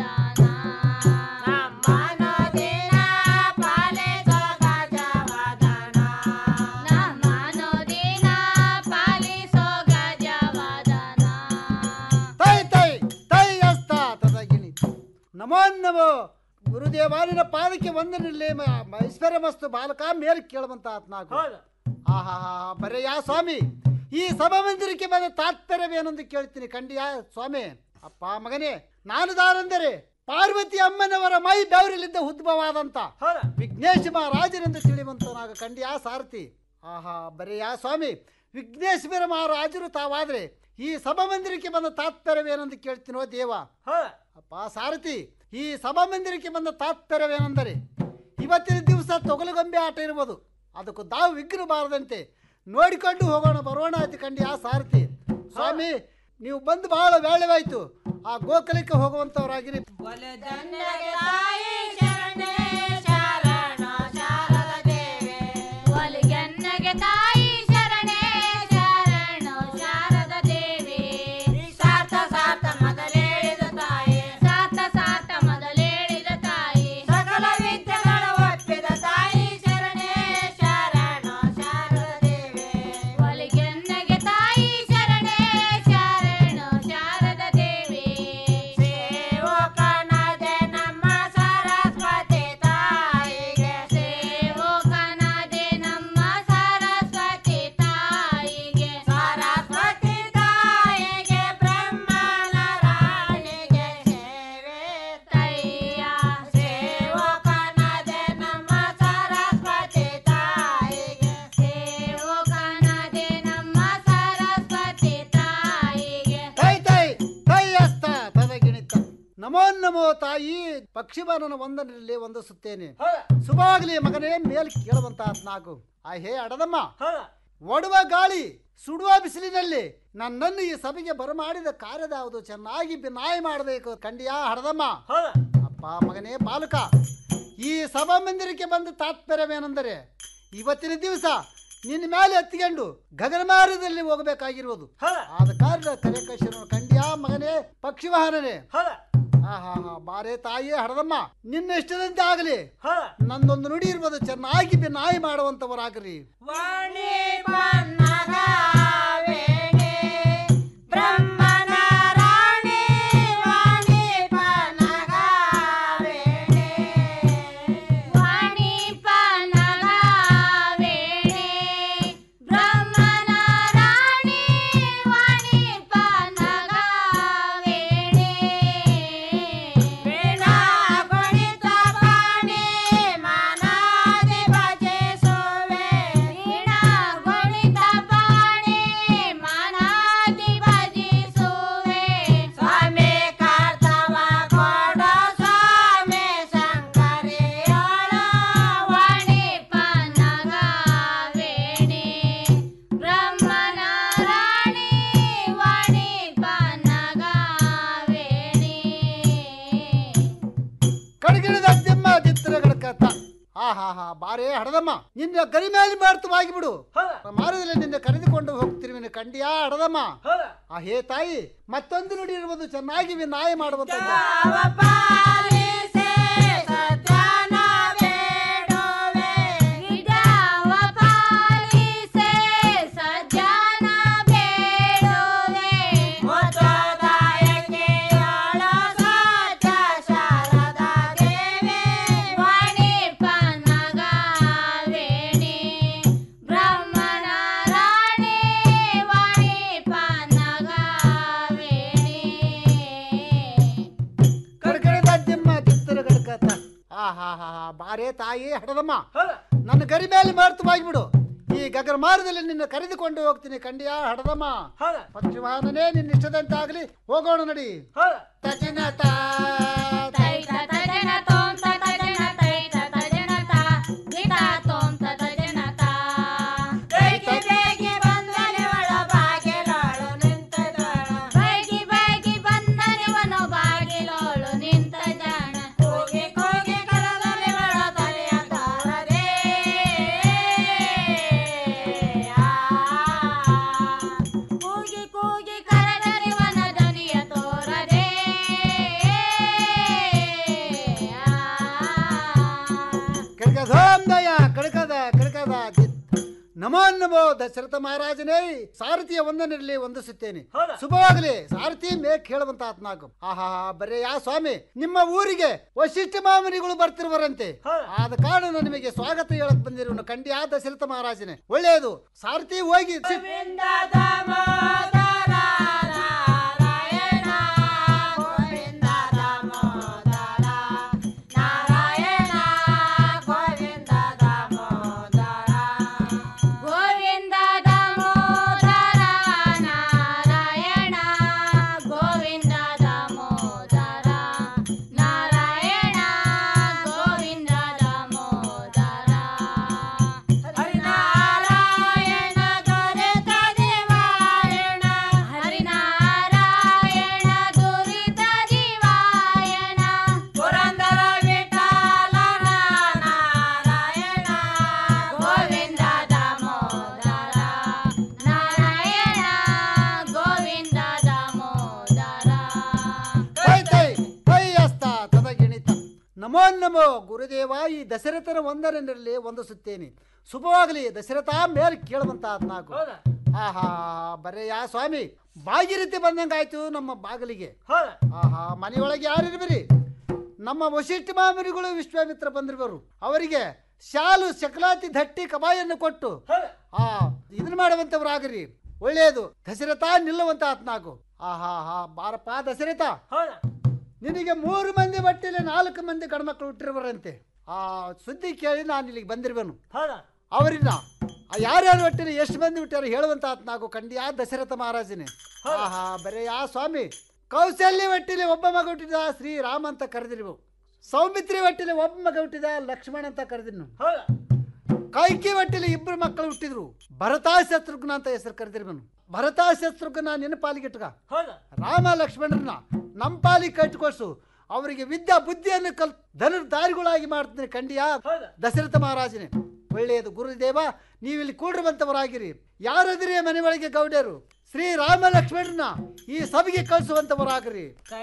ನಮ್ಮನೋ ದಿನ ಪಾಲಿಸೋ ಗಜವದನ ನಮ್ಮನೋ ದಿನ ಪಾಲಿಸೋ ಗಜವದನ ತೈ ತೈ ತೈ ಅಸ್ತ ತದಗಿಣಿ ನಮೋ ನಮೋ ಗುರುದೇವಾನಿನ ಪಾದಕ್ಕೆ ವಂದನಿರಲಿ ಐಶ್ವರ್ಯ ಮಸ್ತು ಬಾಲಕ ಮೇಲೆ ಕೇಳುವಂತ ಆತ್ನಾಗು ಆಹಾ ಬರೇ ಯಾ ಸ್ವಾಮಿ ಈ ಸಭಾಮಂದಿರಕ್ಕೆ ಬಂದ ತಾತ್ಪರ್ಯವೇನೆಂದು ಕೇಳ್ತೀನಿ ಖಂಡಿಯ ಸ್ವಾಮಿ ಅಪ್ಪ ಮಗನೇ ನಾನು ದಾರೆಂದರೆ ಪಾರ್ವತಿ ಅಮ್ಮನವರ ಮೈ ಬೆವರಿಲಿದ್ದ ಉದ್ಭವಾದಂತ ವಿಘ್ನೇಶ ಮಹಾರಾಜನೆಂದು ತಿಳಿಯುವಂತನಾಗ ಖಂಡಿಯ ಸಾರಥಿ ಆಹಾ ಬರೇ ಯಾ ಸ್ವಾಮಿ ವಿಘ್ನೇಶ್ವರ ಮಹಾರಾಜರು ತಾವಾದ್ರೆ ಈ ಸಭಾಮಂದಿರಕ್ಕೆ ಬಂದ ತಾತ್ಪರ್ಯವೇನೆಂದು ಕೇಳ್ತೀನೋ ದೇವ ಅಪ್ಪ ಸಾರಥಿ ಈ ಸಭಾಮಂದಿರಕ್ಕೆ ಬಂದ ತಾತ್ಪರ್ಯವೇನೆಂದರೆ ಇವತ್ತಿನ ದಿವಸ ತೊಗಲುಗೊಂಬೆ ಆಟ ಇರ್ಬೋದು ಅದಕ್ಕೂ ತಾವು ವಿಘ್ನ ಬಾರದಂತೆ ನೋಡಿಕೊಂಡು ಹೋಗೋಣ ಬರೋಣ ಆಯ್ತು ಕಂಡು ಆ ಸಾರಥಿ ಸ್ವಾಮಿ ನೀವು ಬಂದು ಬಹಳ ವೇಳೆವಾಯ್ತು ಆ ಗೋಕುಲಕ್ಕೆ ಹೋಗುವಂತವರಾಗಿರಿ ಒಲಿಗೆನ್ನಗೆ ತಾಯಿ ಶರಣೆ ಶರಣು ಶಾರದ ದೇವಿ ಸಾರ್ಥ ಸಾರ್ಥ ಮೊದಲೇಳಿದ ತಾಯಿ ಸಾರ್ಥ ಸಾರ್ಥ ಮೊದಲೇಳಿದ ತಾಯಿ ಸಕಲ ವಿದ್ಯೆಗಳ ಒಪ್ಪಿದ ತಾಯಿ ಶರಣೆ ಶರಣು ಶಾರದ ದೇವಿ ಒಲಿಗೆನ್ನಗೆ ತಾಯಿ ಶರಣೆ ಶರಣು ಶಾರದ ದೇವಿ ಸೇವಕನದೆ ನಮ್ಮ ಸರಸ್ವತಿ ನಮೋ ತಾಯಿ ಪಕ್ಷಿಮಾನನ ಒಂದರಲ್ಲಿ ವಂದಿಸುತ್ತೇನೆ ಶುಭವಾಗಲಿ ಮಗನೇ ಮೇಲ್ ಕೇಳುವಂತ ನಾಗು ಆ ಹೇ ಅಡದಮ್ಮ ಒಡುವ ಗಾಳಿ ಸುಡುವ ಬಿಸಿಲಿನಲ್ಲಿ ನನ್ನನ್ನು ಈ ಸಭೆಗೆ ಬರಮಾಡಿದ ಕಾರ್ಯದ ಯಾವುದು ಚೆನ್ನಾಗಿ ನಾಯಿ ಮಾಡಬೇಕು ಕಂಡಿಯಾ ಹಡದಮ್ಮ ಅಪ್ಪ ಮಗನೇ ಬಾಲಕ ಈ ಸಭಾ ಮಂದಿರಕ್ಕೆ ಬಂದ ತಾತ್ಪರ್ಯವೇನೆಂದರೆ ಇವತ್ತಿನ ದಿವಸ ನಿನ್ನ ಮೇಲೆ ಎತ್ತಿಕೊಂಡು ಗಗನಮಾರ್ಗದಲ್ಲಿ ಹೋಗಬೇಕಾಗಿರುವುದು ಆದ ಕಾರಣ ಕರೆಕಶನ ಕಂಡ್ಯಾ ಮಗನೇ ಪಕ್ಷಿ ವಾಹನನೇ ಆಹಾ ಬಾರೆ ತಾಯಿ ಹಡದಮ್ಮ ನಿನ್ನ ಇಷ್ಟದಂತೆ ಆಗಲಿ ನಂದೊಂದು ನುಡಿ ಇರ್ಬೋದು ಚೆನ್ನಾಗಿ ನಾಯಿ ಮಾಡುವಂತವರಾಗ್ರಿ ಬ್ರಹ್ಮನ ರಾಣಿ ವಾಣಿ ಪನಗಾವೇಣೆ ವಾಣಿ ಪನಗಾವೇಣೆ ಬ್ರಹ್ಮನ ರಾಣಿ ವಾಣಿ ಪನಗಾವೇಣೆ ವೀಣಾ ಗಣಿತ ಪಾಣಿ ಮನಾದಿ ಭಜಿಸುವೆ ವೀಣಾ ಗಣಿತ ಪಾಣಿ ಮನಾದಿ ಭಜಿಸುವೆ ಸ್ವಾಮಿ ಕರ್ತವ ಕೊಡ ಸ್ವಾಮಿ ಶಂಕರಿಯೋಳ ವಾಣಿ ಪನಗಾವೇಣಿ ಬ್ರಹ್ಮನ ರಾಣಿ ವಾಣಿ ಪನಗಾವೇಣಿ ಕಡಗಿಡದ ಅದ್ದೆಮ್ಮ ಚಿತ್ರ ಗಡಕತ್ತ ಹಾ ಹಾ ಹಾ ಬಾರೇ ಹಡದಮ್ಮ ನಿನ್ನ ಗರಿ ಮೇಲೆ ಮಾರ್ತವಾಗಿ ಬಿಡು ಮಾರದಲ್ಲಿ ನಿನ್ನ ಕರೆದುಕೊಂಡು ಹೋಗ್ತಿರುವಿನ ಕಂಡಿಯಾ ಹಡದಮ್ಮ ಆ ಹೇ ತಾಯಿ ಮತ್ತೊಂದು ನುಡಿ ಇರುವುದು ಚೆನ್ನಾಗಿ ನಾಯಿ ಮಾಡುವಂತ ಪಾಲಿಸೆ ಸತ್ಯನ ಬೇಡುವೆ ವಿದ್ಯಾವ ಪಾಲಿಸೆ ಸಜ್ಜನ ಬೇಡುವೆ ಮೊತ್ತದಾಯಕಿಯೊಳ ಸತ್ಯ ಶಾರದಾ ದೇವಿ ವಾಣಿ ಪನಗಾವೇಣಿ ಬ್ರಹ್ಮಣ ರಾಣಿ ವಾಣಿ ಪನಗಾವೇಣಿ ಕಡಕಡದ ಅದ್ದೆಮ್ಮ ಚಿತ್ರ ಗಡಕತ್ತ ಹಾ ಹಾ ಹಾ ಹಾ ಬಾರೇ ತಾಯಿ ಹಡದಮ್ಮ ನನ್ನ ಗರಿ ಮೇಲೆ ಮಾರ್ತವಾಗಿ ಬಿಡು ಈ ಗಗನ ಮಾರ್ಗದಲ್ಲಿ ನಿನ್ನ ಕರೆದುಕೊಂಡು ಹೋಗ್ತೀನಿ ಕಂಡಿಯಾ ಹಡದಮ್ಮ ಪಕ್ಷಿ ವಾಹನನೇ ನಿನ್ನ ಇಷ್ಟದಂತಾಗ್ಲಿ ಹೋಗೋಣ ನಡಿ ತಜನತ ತೈತ ತಜನ ತೋಂ ತಜನ ತೈತ ತಜನ ತಾ ಗಿಟ ತೋಂ ತಜನ ತಾ ಬೇಗಿ ಬೇಗಿ ಬಂದನೆ ಒಳ ಬಾಗಿಲೋಳು ನಿಂತದಳು ಬೇಗಿ ಬೇಗಿ ಬಂದನೆ ಒನ ಬಾಗಿಲೋಳು ನಿಂತ ಜಾಣ ಕೂಗಿ ಕೂಗಿ ಕರದಲ್ಲಿ ಒಳ ತಲೆಯ ತಾರದೆ ಕೂಗಿ ಕೂಗಿ ಕರದರೆ ವನ ದನಿಯ ತೋರದೆ ಕಡಕಧೋಂ ದಯ ಕಡಕದ ಕಡಕದ ಚಿತ್. ನಮೋ ನಮೋ ದಶರಥ ಮಹಾರಾಜನೇ ಸಾರಥಿಯ ಒಂದನಿರಲಿ ವಂದಿಸುತ್ತೇನೆ ಶುಭವಾಗಲಿ ಸಾರಥಿ ಮೇಕ್ ಹೇಳುವಂತ ಆತ್ನಾಗು ಆಹಾ ಬರೇ ಯಾ ಸ್ವಾಮಿ ನಿಮ್ಮ ಊರಿಗೆ ವಶಿಷ್ಠ ಮಾಮನಿಗಳು ಬರ್ತಿರುವರಂತೆ ಆದ ಕಾರಣ ನಿಮಗೆ ಸ್ವಾಗತ ಹೇಳಕ್ ಬಂದಿರುವನು ಕಂಡಿ ಆ ದಶರಥ ಮಹಾರಾಜನೇ ಒಳ್ಳೆಯದು ಸಾರಥಿ ಹೋಗಿ ಗೋವಿಂದ ದಾಮೋದರ ನಾರಾಯಣ ಗೋವಿಂದ ದಾಮೋದರ ನಾರಾಯಣ ಗೋವಿಂದ ದಾಮೋದರ ಹರಿನಾರಾಯಣ ದೊರೆತ ದೇವಾಯಣ ಹರಿನಾರಾಯಣ ದುರಿತ ದಿವಾಯಣ ಪುರಂದರ ವಿಠಲ ನಾರಾಯಣ ಗೋವಿಂದ ದಾಮೋದರ ನಾರಾಯಣ ಗೋವಿಂದ ದಾಮೋದರ ತೈ ತೈ ತೈ ಅಸ್ತ ತದಗಿಣಿತ ನಮೋ ನಮೋ ಗುರುದೇವ ಈ ದಶರಥನ ಒಂದರನಲ್ಲಿ ವಂದಿಸುತ್ತೇನೆ ಶುಭವಾಗಲಿ ದಶರಥ ಮೇಲ್ ಕೇಳುವಂತ ಆತ್ನಾಗು ಆಹಾ ಬರೇ ಯಾ ಸ್ವಾಮಿ ಬಾಗಿರಿತಿ ಬಂದಂಗಾಯ್ತು ನಮ್ಮ ಬಾಗಿಲಿಗೆ ಆಹಾ ಮನೆಯೊಳಗೆ ಯಾರಿರ್ಬಿರಿ ನಮ್ಮ ವಶಿಷ್ಠ ಮಾಮನಿಗಳು ವಿಶ್ವಾಮಿತ್ರ ಬಂದಿರುವರು ಅವರಿಗೆ ಶಾಲು ಶಕಲಾತಿ ಧಟ್ಟಿ ಕಬಾಯನ್ನು ಕೊಟ್ಟು ಆ ಇದನ್ನ ಮಾಡುವಂತವರಾಗಿರಿ ಒಳ್ಳೆಯದು ದಶರಥ ನಿಲ್ಲುವಂತ ಆತ್ನಾಗು ಆಹಾ ಹಾ ಬಾರಪ್ಪ ದಶರಥ ನಿನಗೆ ಮೂರು ಮಂದಿ ಬಟ್ಟಿಲೆ ನಾಲ್ಕು ಮಂದಿ ಗಂಡ್ಮಕ್ಳು ಹುಟ್ಟಿರುವರಂತೆ ಆ ಸುದ್ದಿ ಕೇಳಿ ನಾನು ಇಲ್ಲಿಗೆ ಬಂದಿರುವೆನು ಅವರಿಂದ ಆ ಯಾರ್ಯಾರು ಹೊಟ್ಟೆಲಿ ಎಷ್ಟು ಮಂದಿ ಹುಟ್ಟಾರ ಹೇಳುವಂತ ಆತ್ನಾಗು ಕಂಡಿಯಾ ದಶರಥ ಮಹಾರಾಜನೇ ಆಹಾ ಬರೇ ಆ ಸ್ವಾಮಿ ಕೌಶಲ್ಯ ಒಟ್ಟಿಲಿ ಒಬ್ಬ ಮಗ ಹುಟ್ಟಿದ ಶ್ರೀರಾಮ ಅಂತ ಕರೆದಿರು ಸೌಮಿತ್ರಿ ಒಟ್ಟಿಲಿ ಒಬ್ಬ ಮಗ ಹುಟ್ಟಿದ ಲಕ್ಷ್ಮಣ ಅಂತ ಕರೆದಿರು ಕೈಕಿ ಒಟ್ಟಿಲಿ ಇಬ್ಬರು ಮಕ್ಕಳು ಹುಟ್ಟಿದ್ರು ಭರತ ಶತ್ರುಘ್ನ ಅಂತ ಹೆಸರು ಕರೆದಿರ್ಬನು ಭರತ ಶತ್ರುಘ್ನ ನಿನ್ನ ಪಾಲಿಗೆ ಇಟ್ಕ ರಾಮ ಲಕ್ಷ್ಮಣರನ್ನ ನಮ್ಮ ಪಾಲಿಗೆ ಕಟ್ಟಿಕೊಡ್ಸು ಅವರಿಗೆ ವಿದ್ಯಾ ಬುದ್ಧಿಯನ್ನು ಕಲ್ ಧನುರ್ ದಾರಿಗಳಾಗಿ ಮಾಡ್ತೀನಿ ಖಂಡಿಯ ದಶರಥ ಮಹಾರಾಜನೇ ಒಳ್ಳೆಯದು ಗುರುದೇವ ನೀವಿಲ್ಲಿ ಕೂಡಿರುವಂತವರಾಗಿರಿ ಯಾರದಿರಿ ಮನೆ ಒಳಗೆ ಗೌಡ್ಯರು ಶ್ರೀ ರಾಮ ಲಕ್ಷ್ಮಣರನ್ನ ಈ ಸಭೆಗೆ ಕಳಿಸುವಂತವರಾಗಿರಿ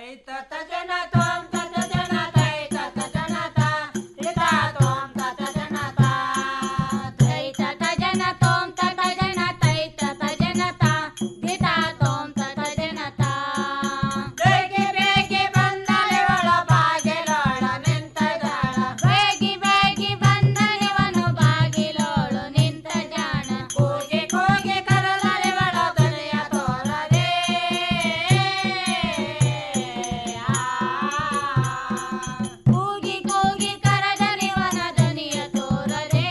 ಕೂಗಿ ಕೂಗಿ ಕರದನಿವನ ದನಿಯ ತೋರದೆ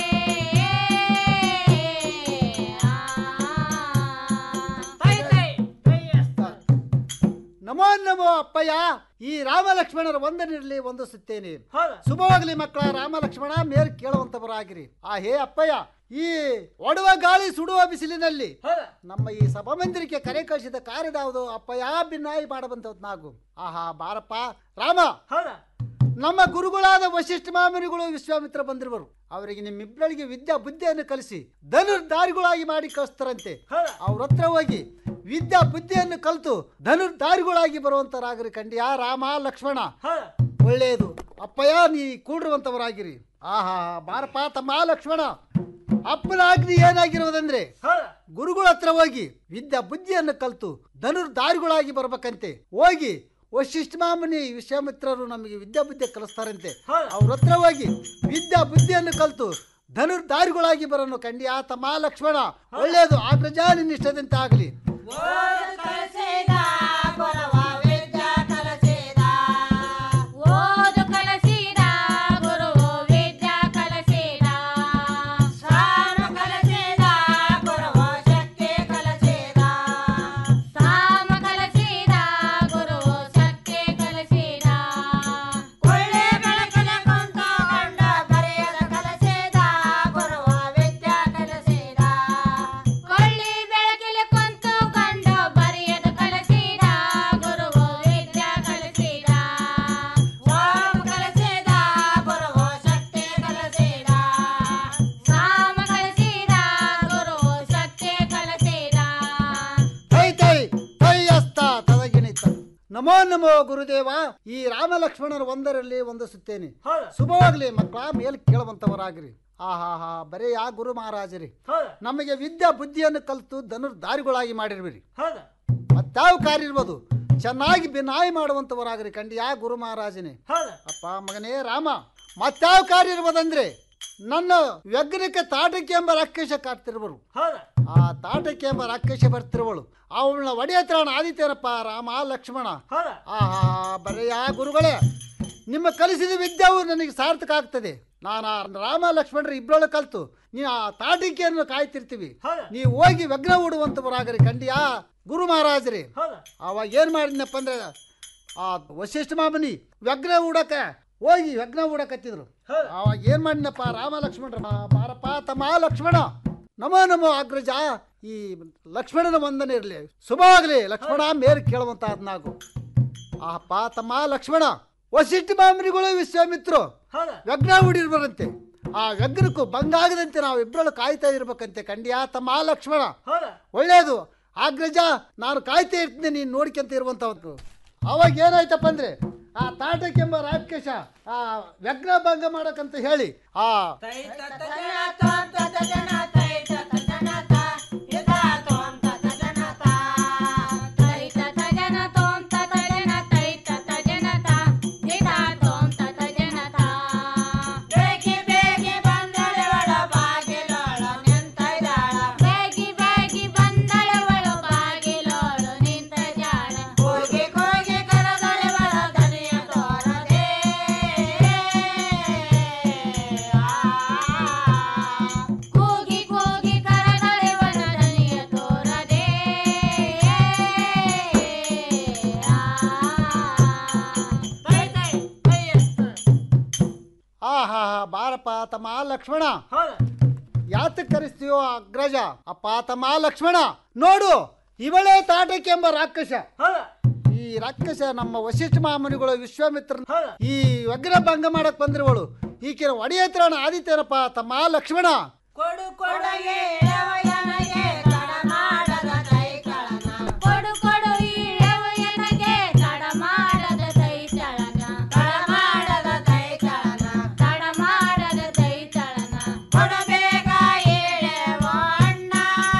ನಮೋ ನಮೋ ಅಪ್ಪಯ್ಯ ಈ ರಾಮ ಲಕ್ಷ್ಮಣರ ಒಂದನಿರಲಿ ವಂದಿಸುತ್ತೇನೆ ಶುಭವಾಗಲಿ ಮಕ್ಕಳ ರಾಮ ಲಕ್ಷ್ಮಣ ಮೇಲ್ ಕೇಳುವಂತವರಾಗಿರಿ ಆ ಹೇ ಅಪ್ಪಯ್ಯ ಈ ಒಡುವ ಗಾಳಿ ಸುಡುವ ಬಿಸಿಲಿನಲ್ಲಿ ನಮ್ಮ ಈ ಸಭಾಮಂದಿರಕ್ಕೆ ಕರೆ ಕಳಿಸಿದ ಕಾರ್ಯದಾವುದು ಅಪ್ಪಯ್ಯ ಭಿನ್ನಾಯಿ ಮಾಡಬಂತವ್ ನಾವು ಆಹಾ ಬಾರಪ್ಪ ರಾಮ ನಮ್ಮ ಗುರುಗಳಾದ ವಶಿಷ್ಠ ಮಾಮನಿಗಳು ವಿಶ್ವಾಮಿತ್ರ ಬಂದಿರುವರು ಅವರಿಗೆ ನಿಮ್ಮಿಬ್ಬರಿಗೆ ವಿದ್ಯಾ ಬುದ್ಧಿಯನ್ನು ಕಲಿಸಿ ಧನುರ್ ದಾರಿಗಳಾಗಿ ಮಾಡಿ ಕಳಿಸ್ತಾರಂತೆ ಅವ್ರ ಹತ್ರ ಹೋಗಿ ವಿದ್ಯಾ ಬುದ್ಧಿಯನ್ನು ಕಲಿತು ಧನುರ್ ದಾರಿಗಳಾಗಿ ಬರುವಂತರಾಗಿರಿ ಖಂಡಿಯ ರಾಮ ಲಕ್ಷ್ಮಣ ಒಳ್ಳೆಯದು ಅಪ್ಪಯ್ಯ ನೀ ಕೂಡಿರುವಂತವರಾಗಿರಿ ಆಹಾ ಬಾರಪ್ಪ ತಮ್ಮ ಲಕ್ಷ್ಮಣ ಅಪ್ಪನ ಆಜ್ಞೆ ಏನಾಗಿರುವುದಂದ್ರೆ ಗುರುಗಳ ಹತ್ರ ಹೋಗಿ ವಿದ್ಯಾ ಬುದ್ಧಿಯನ್ನು ಕಲಿತು ಧನುರ್ ದಾರಿಗಳಾಗಿ ಬರ್ಬೇಕಂತೆ ಹೋಗಿ ವಶಿಷ್ಠ ಮಾಮನಿ ವಿಶ್ವಾಮಿತ್ರರು ನಮಗೆ ವಿದ್ಯಾ ಬುದ್ಧಿ ಕಲಿಸ್ತಾರಂತೆ ಅವ್ರ ಹತ್ರ ಹೋಗಿ ವಿದ್ಯಾ ಬುದ್ಧಿಯನ್ನು ಕಲಿತು ಧನುರ್ ದಾರಿಗಳಾಗಿ ಬರೋನು ಖಂಡಿಯ ತಮ್ಮ ಲಕ್ಷ್ಮಣ ಒಳ್ಳೆಯದು ಆಗ್ರಜ ನಿನ್ನ ಇಷ್ಟದಂತೆ ಆಗಲಿ ಓದು ಕಲಸಿದ ಗುರುವು ವಿದ್ಯಾ ಕಲಸಿದ ಸಾಮ ಕಲಸಿದ ಗುರುವು ಶಕ್ತಿ ಕಲಸಿದ ಸಾಮ ಕಲಸಿದ ಗುರುವು ಶಕ್ತಿ ಕಲಸಿದ ಒಳ್ಳೆ ಬೆಳಕಲೆ ಕುಂತು ಕಂಡ ಬರೆಯದ ಕಲಸಿದ ಗುರುವು ವಿದ್ಯಾ ಕಲಸಿದ ಕೊಳ್ಳಿ ಬೆಳಕಿಲೆ ಕುಂತು ಕಂಡು ಬರೆಯದ ಕಲಸಿದ ಗುರುವು ವಿದ್ಯಾ ಕಲಸಿದ ಸಾಮ ಕಲಸಿದ ಗುರುವು ಶಕ್ತಿ ಕಲಸಿದ ಸಾಮ ಕಲಸಿದ ಗುರುವು ಶಕ್ತಿ ಕಲಸಿದ ತೈ ತೈ ತೈ ಅಸ್ತ ತದಗಿಣಿತ ನಮೋ ನಮೋ ಗುರುದೇವ ಈ ರಾಮ ಲಕ್ಷ್ಮಣರ ಒಂದರಲ್ಲಿ ವಂದಿಸುತ್ತೇನೆ ಶುಭವಾಗ್ಲಿ ಮಕ್ಕಳ ಮೇಲ್ ಕೇಳುವಂತವರಾಗಿರಿ ಆಹಾ ಹಾ ಬರೇ ಯಾ ಗುರು ಮಹಾರಾಜರಿ ನಮಗೆ ವಿದ್ಯಾ ಬುದ್ಧಿಯನ್ನು ಕಲಿತು ಧನುರ್ ದಾರಿಗಳಾಗಿ ಮಾಡಿರ್ಬಿರಿ ಮತ್ತಾವ ಕಾರ್ಯ ಇರ್ಬೋದು ಚೆನ್ನಾಗಿ ಬಿನಾಯಿ ಮಾಡುವಂತವರಾಗಿರಿ ಕಂಡಿ ಯಾ ಗುರು ಮಹಾರಾಜನೇ ಅಪ್ಪ ಮಗನೇ ರಾಮ ಮತ್ತಾವ ಕಾರ್ಯ ಇರ್ಬೋದಂದ್ರೆ ನನ್ನ ವ್ಯಗ್ರಕ್ಕೆ ತಾಟಕ್ಕೆ ಎಂಬ ರಾಕ್ಷಸ ಕಾಡ್ತಿರುವರು ಆ ತಾಟಕ್ಕೆ ಎಂಬ ರಾಕ್ಷಸ ಬರ್ತಿರುವಳು ಅವಳನ್ನ ಒಡೆಯತ್ರ ಆದಿತ್ಯನಪ್ಪ ರಾಮ ಲಕ್ಷ್ಮಣ ಆಹಾ ಬರೆಯ ಗುರುಗಳೇ ನಿಮ್ಮ ಕಲಿಸಿದ ವಿದ್ಯಾವು ನನಗೆ ಸಾರ್ಥಕ ಆಗ್ತದೆ ನಾನು ಆ ರಾಮ ಲಕ್ಷ್ಮಣರ ಇಬ್ಬರೊಳ ಕಲ್ತು ನೀವು ಆ ತಾಟಿಕೆಯನ್ನು ಕಾಯ್ತಿರ್ತೀವಿ ನೀವು ಹೋಗಿ ವ್ಯಗ್ನ ಹೂಡುವಂತವರಾಗರಿ ಖಂಡಿಯಾ ಗುರು ಮಹಾರಾಜರೇ ಅವಾಗ ಏನ್ ಮಾಡಿದ್ನಪ್ಪ ಅಂದ್ರೆ ಆ ವಶಿಷ್ಠ ಮಾಮನಿ ವ್ಯಗ್ನ ಹೂಡಕ ಹೋಗಿ ವ್ಯಗ್ನ ಹೂಡಕತ್ತಿದ್ರು ಅವಾಗ ಏನ್ ಮಾಡಿದ್ನಪ್ಪ ರಾಮ ಲಕ್ಷ್ಮಣರ ಬಾರಪ್ಪ ತಮ್ಮ ಲಕ್ಷ್ಮಣ ನಮೋ ನಮೋ ಅಗ್ರಜ ಈ ಲಕ್ಷ್ಮಣನ ವಂದನೆ ಇರಲಿ ಶುಭವಾಗಲಿ ಲಕ್ಷ್ಮಣ ಮೇಲ್ ಕೇಳುವಂತ ನಾವು ಆಹಪ್ಪ ತಮ್ಮ ಲಕ್ಷ್ಮಣ ವಸಿಷ್ಠ ಮಾಮನಿಗಳು ವಿಶ್ವಾಮಿತ್ರು ವ್ಯಗ್ನ ಹೂಡಿರ್ಬರಂತೆ ಆ ವ್ಯಗ್ನಕ್ಕೂ ಭಂಗಾಗದಂತೆ ನಾವು ಇಬ್ಬರಳು ಕಾಯ್ತಾ ಇರ್ಬೇಕಂತೆ ಖಂಡಿಯ ತಮ್ಮ ಲಕ್ಷ್ಮಣ ಒಳ್ಳೇದು ಆಗ್ರಜ ನಾನು ಕಾಯ್ತಾ ಇರ್ತೀನಿ ನೀನು ನೋಡ್ಕೊಂತ ಇರುವಂತವ್ರು ಅವಾಗ ಏನಾಯ್ತಪ್ಪ ಅಂದ್ರೆ ಆ ತಾಟಕ್ಕೆಂಬ ರಾಕ್ಷಸ ಆ ವ್ಯಗ್ನ ಭಂಗ ಮಾಡಕಂತ ಹೇಳಿ ಆ ಲಕ್ಷ್ಮಣ ಯಾತಕ್ ಕರೆಸ್ತೀಯೋ ಅಗ್ರಜ ಅಪ್ಪ ತಮ್ಮ ಲಕ್ಷ್ಮಣ ನೋಡು ಇವಳೇ ತಾಟಕ್ಕೆ ಎಂಬ ರಾಕ್ಷಸ ಈ ರಾಕ್ಷಸ ನಮ್ಮ ವಶಿಷ್ಠ ಮಾಮನಿಗಳು ವಿಶ್ವಾಮಿತ್ರ ಈ ವಗ್ರ ಭಂಗ ಮಾಡಕ್ ಬಂದಿರುವಳು ಈಕಿನ ಒಡೆಯತ್ರಣ ಆದಿತ್ಯನಪ್ಪ ತಮ್ಮ ಲಕ್ಷ್ಮಣ ಕೊಡು ಕೊಡಗೆ ಎಳೆಯನಗೆ ತಡ ಮಾಡದ ಕೈಕಳನ ಕೊಡು ಕೊಡು ಈ ಎಳೆಯನಗೆ ತಡ ಮಾಡದ ಕೈಚಳನ ತಡ ಮಾಡದ ಕೈಚಳನ ತಡ ಮಾಡದ ಕೈಚಳನ ಕೊಡಬೇಕ ಏಳೆವ ಅಣ್ಣ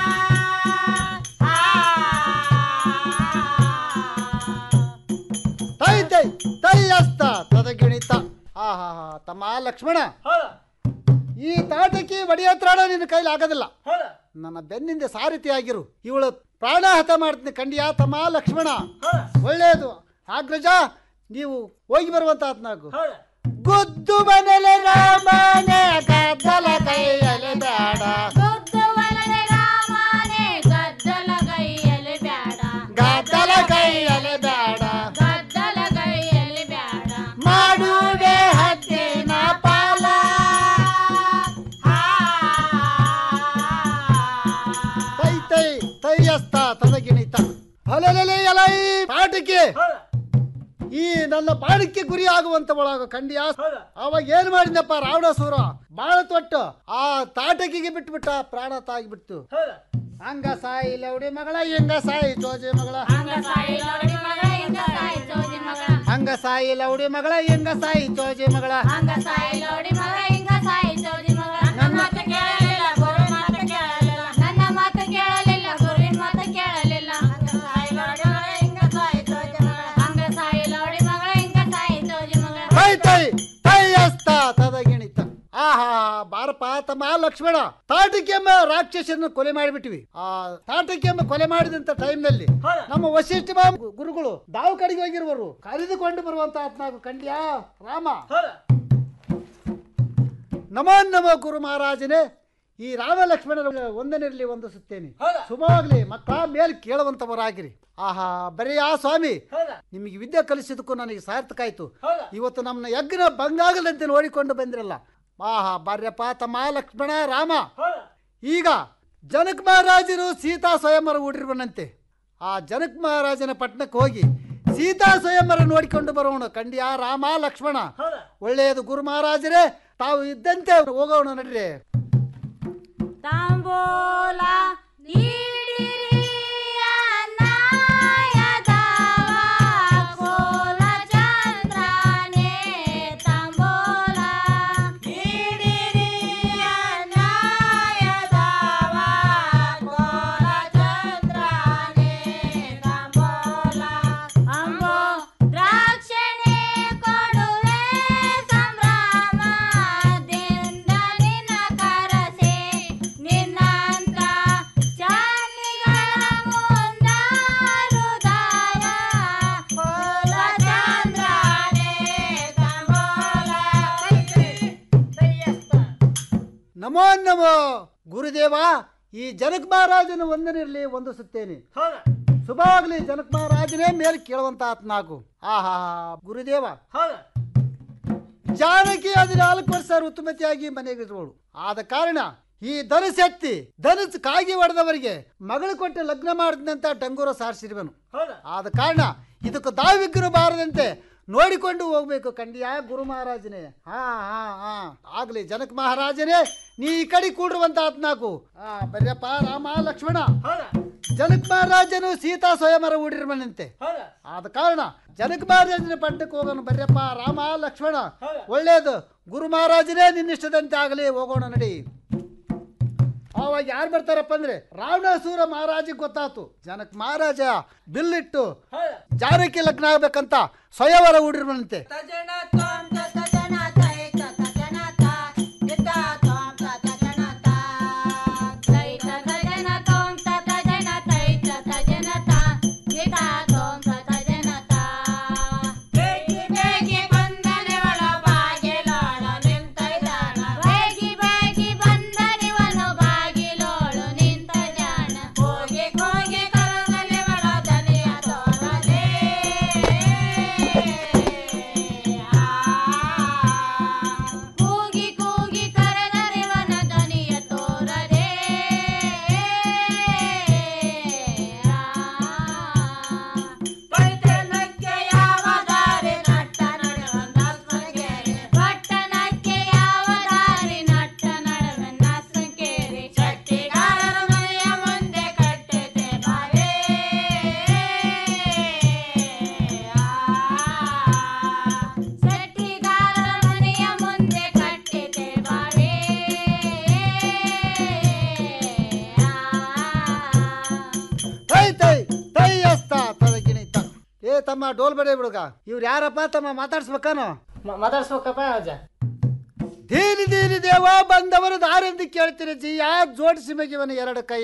ತೈ ತೈ ತೈ ಅಸ್ತ ತದಗಿಣಿತ ಆಹಾ ತಮ್ಮ ಲಕ್ಷ್ಮಣ ಈ ತಾಟಕಿ ಒಡೆಯತ್ರಾಣ ನಿನ್ನ ಕೈಲಿ ಆಗೋದಿಲ್ಲ ನನ್ನ ಬೆನ್ನಿಂದ ಸಾರಥಿ ಆಗಿರು ಇವಳು ಪ್ರಾಣ ಹತ ಮಾಡ್ತೀನಿ ಕಂಡಿಯಾ ತಮ್ಮ ಲಕ್ಷ್ಮಣ ಒಳ್ಳೇದು ಆಗ್ರಜ ನೀವು ಹೋಗಿ ಬರುವಂತ ಆತ್ನಾಗು ಗುದ್ದು ಮನೆಲೆ ರಾಮನೆ ಗದ್ದಲ ಕೈಯಲ್ಲಿ ಬೇಡ ಗುದ್ದುವಲನೆ ರಾಮನೆ ಗದ್ದಲ ಕೈಯಲ್ಲಿ ಬ್ಯಾಡ ಗದ್ದಲ ಕೈಯಲ್ಲಿ ಬೇಡ ಗದ್ದಲ ಕೈಯಲ್ಲಿ ಬ್ಯಾಡ ಮಾಡುವೆ ಹದ್ದಿನ ಪಾಲ ತೈ ತೈ ತೈ ಅಸ್ತ ತದಗಿಣಿತ ಅಲೆಲೆಲೆ ಎಲೈ ಪಾಠಕ್ಕೆ ಈ ನನ್ನ ಬಾಣಕ್ಕೆ ಗುರಿ ಆಗುವಂತ ಒಳಗ ಕಂಡಿಯ ಅವಾಗ ಏನ್ ಮಾಡಿದಪ್ಪ ರಾವಣಾಸುರ ಬಾಳ ತೊಟ್ಟು ಆ ತಾಟಕಿಗೆ ಬಿಟ್ಬಿಟ್ಟ ಪ್ರಾಣ ತಾಗಿಬಿಡ್ತು ಹಂಗ ಸಾಯಿ ಲೌಡಿ ಮಗಳ ಹಿಂಗ ಸಾಯಿ ಜೋಜಿ ಮಗಳ ಹಂಗ ಸಾಯಿ ಲೌಡಿ ಮಗಳ ಹಿಂಗ ಸಾಯಿ ಜೋಜಿ ಮಗಳ ಹಂಗ ಸಾಯಿ ಲೌಡಿ ಮಗಳ ಹಿಂಗ ಸಾಯಿ ಜೋಜಿ ಮಗಳ ಹಂಗ ಸಾಯಿ ಲೌಡಿ ಮಗಳ ಹಿಂಗ ಸಾಯಿ ಜೋಜಿ ಮಗಳ ನನ್ನ ಮಾತು ಕೇಳಲಿಲ್ಲ ಗುರು ಮಾತು ಕೇಳಲಿಲ್ಲ ನನ್ನ ಮಾತು ಕೇಳಲಿಲ್ಲ ಗುರುವಿನ ಮಾತು ಕೇಳಲಿಲ್ಲ ಹಂಗ ಸಾಯಿ ಲೌಡಿ ಮಗಳ ಹಿಂಗ ಸಾಯಿ ಜೋಜಿ ಮಗಳ ಹಂಗ ಸಾಯಿ ಲೌಡಿ ಮಗಳ ಹಿಂಗ ಸಾಯಿ ಜೋಜಿ ಮಗಳ ತೈ ತೈ ತೈ ಅಸ್ತ ತದಗಿಣಿತ ಆಹಾ ಬಾರಪ್ಪ ತಮ್ಮ ಲಕ್ಷ್ಮಣ ತಾಟಕೆಂಬ ರಾಕ್ಷಸನ್ನು ಕೊಲೆ ಮಾಡಿಬಿಟ್ವಿ ಆ ತಾಟಕೆಂಬ ಕೊಲೆ ಮಾಡಿದಂತ ಟೈಮ್ ನಲ್ಲಿ ನಮ್ಮ ವಶಿಷ್ಠ ಬಾ ಗುರುಗಳು ದಾವು ಕಡೆಗೆ ಹೋಗಿರುವರು ಕರೆದುಕೊಂಡು ಬರುವಂತ ಆತ್ಮ ಕಂಡ್ಯಾ ರಾಮ ನಮೋ ನಮೋ ಗುರು ಮಹಾರಾಜನೇ ಈ ರಾಮ ಲಕ್ಷ್ಮಣರ ಒಂದನಿರಲಿ ವಂದಿಸುತ್ತೇನೆ ಶುಭವಾಗ್ಲಿ ಮಕ್ಕಳ ಮೇಲೆ ಕೇಳುವಂತವರಾಗಿರಿ ಆಹಾ ಬರೀ ಆ ಸ್ವಾಮಿ ನಿಮಗೆ ವಿದ್ಯೆ ಕಲಿಸಿದಕ್ಕೂ ನನಗೆ ಸಾರ್ಥಕ ಆಯ್ತು ಇವತ್ತು ನಮ್ಮನ್ನ ಯಜ್ಞ ಬಂಗಾಗದಂತೆ ನೋಡಿಕೊಂಡು ಬಂದಿರಲ್ಲ ಆಹಾ ಬರ್ಯಪ್ಪ ತಮ್ಮ ಲಕ್ಷ್ಮಣ ರಾಮ ಈಗ ಜನಕ್ ಮಹಾರಾಜರು ಸೀತಾ ಸ್ವಯಂವರ ಹೂಡಿರುವನಂತೆ ಆ ಜನಕ್ ಮಹಾರಾಜನ ಪಟ್ಟಣಕ್ಕೆ ಹೋಗಿ ಸೀತಾ ಸ್ವಯಂವರ ನೋಡಿಕೊಂಡು ಬರೋಣ ಕಂಡ್ಯಾ ರಾಮ ಲಕ್ಷ್ಮಣ ಒಳ್ಳೆಯದು ಗುರು ಮಹಾರಾಜರೇ ತಾವು ಇದ್ದಂತೆ ಹೋಗೋಣ ನಡ್ರಿ ತಾಂಬೋಲ ನೀಡಿರಿಯ ನಾಯದವ ಕೋಲ ಚಂದ್ರನೇ ತಾಂಬೋಲ ನೀಡಿರಿಯ ನಾಯದವ ಕೋಲ ಚಂದ್ರನೇ ತಾಂಬೋಲ ಅಂಬೋ ದ್ರಾಕ್ಷಣೆ ಕೊಡುವೆ ಸಂಭ್ರಮದಿಂದ ನಿನ್ನ ಕರಸೆ ನಿನ್ನಂತ ಚಾಲಿಗಳ ಮುಂದ ಹೃದಯ ಕೋಲ ಚಂದ್ರನೇ ತಾಂಬೋಲ ನಮೋ ನಮೋ ಗುರುದೇವ ಈ ಜನಕ್ ಮಹಾರಾಜನ ಒಂದನಿರಲಿ ವಂದಿಸುತ್ತೇನೆ ಶುಭವಾಗ್ಲಿ ಜನಕ್ ಮಹಾರಾಜನೇ ಮೇಲೆ ಕೇಳುವಂತ ಆತ್ನಾಕು ಆಹಾ ಗುರುದೇವ ಜಾನಕಿ ಹದಿನಾಲ್ಕು ವರ್ಷ ಋತುಮತಿಯಾಗಿ ಮನೆಗಿರುವಳು ಆದ ಕಾರಣ ಈ ಧನಶಕ್ತಿ ಧನಸ್ ಕಾಗಿ ಹೊಡೆದವರಿಗೆ ಮಗಳು ಕೊಟ್ಟು ಲಗ್ನ ಮಾಡಿದಂತ ಡಂಗೂರ ಸಾರಿಸಿರುವನು ಆದ ಕಾರಣ ಇದಕ್ಕೆ ದಾವಿಗ್ರು ಬಾರದಂತೆ ನೋಡಿಕೊಂಡು ಹೋಗ್ಬೇಕು ಕಂಡಿಯಾ ಗುರು ಮಹಾರಾಜನೇ ಹಾ ಹಾ ಹಾ ಆಗ್ಲಿ ಜನಕ್ ಮಹಾರಾಜನೇ ನೀ ಈ ಕಡೆ ಕೂಡಿರುವಂತ ಆತ್ನಾಕು ಆ ಬರ್ಯಪ್ಪ ರಾಮ ಲಕ್ಷ್ಮಣ ಜನಕ್ ಮಹಾರಾಜನು ಸೀತಾ ಸ್ವಯಂವರ ಹೂಡಿರುವನಂತೆ ಆದ ಕಾರಣ ಜನಕ್ ಮಹಾರಾಜನ ಪಟ್ಟಕ್ಕೆ ಹೋಗೋಣ ಬರ್ಯಪ್ಪ ರಾಮ ಲಕ್ಷ್ಮಣ ಒಳ್ಳೇದು ಗುರು ಮಹಾರಾಜನೇ ನಿನ್ನಿಷ್ಟದಂತೆ ಆಗಲಿ ಹೋಗೋಣ ನಡಿ ಅವಾಗ ಯಾರು ಬರ್ತಾರಪ್ಪ ಅಂದ್ರೆ ರಾವಣಾಸೂರ ಮಹಾರಾಜಿಗೆ ಗೊತ್ತಾತು ಜನಕ್ ಮಹಾರಾಜ ಬಿಲ್ಲಿಟ್ಟು ಜಾನಕಿ ಲಗ್ನ ಆಗ್ಬೇಕಂತ ಸ್ವಯಂವರ ಹೂಡಿರುವಂತೆ ಹೋಗಿ ತಮ್ಮ ಡೋಲ್ ಬಡೆ ಬಿಡುಗ ಇವ್ರು ಯಾರಪ್ಪ ತಮ್ಮ ಮಾತಾಡ್ಸ್ಬೇಕಾನು ಮಾತಾಡ್ಸ್ಬೇಕಪ್ಪ ಅಜ್ಜ ದೀನಿ ದೀನಿ ದೇವ ಬಂದವರು ದಾರೆಂದು ಕೇಳ್ತೀರಿ ಜಿಯ ಜೋಡಿಸಿ ಮಗಿವನ ಎರಡು ಕೈಯ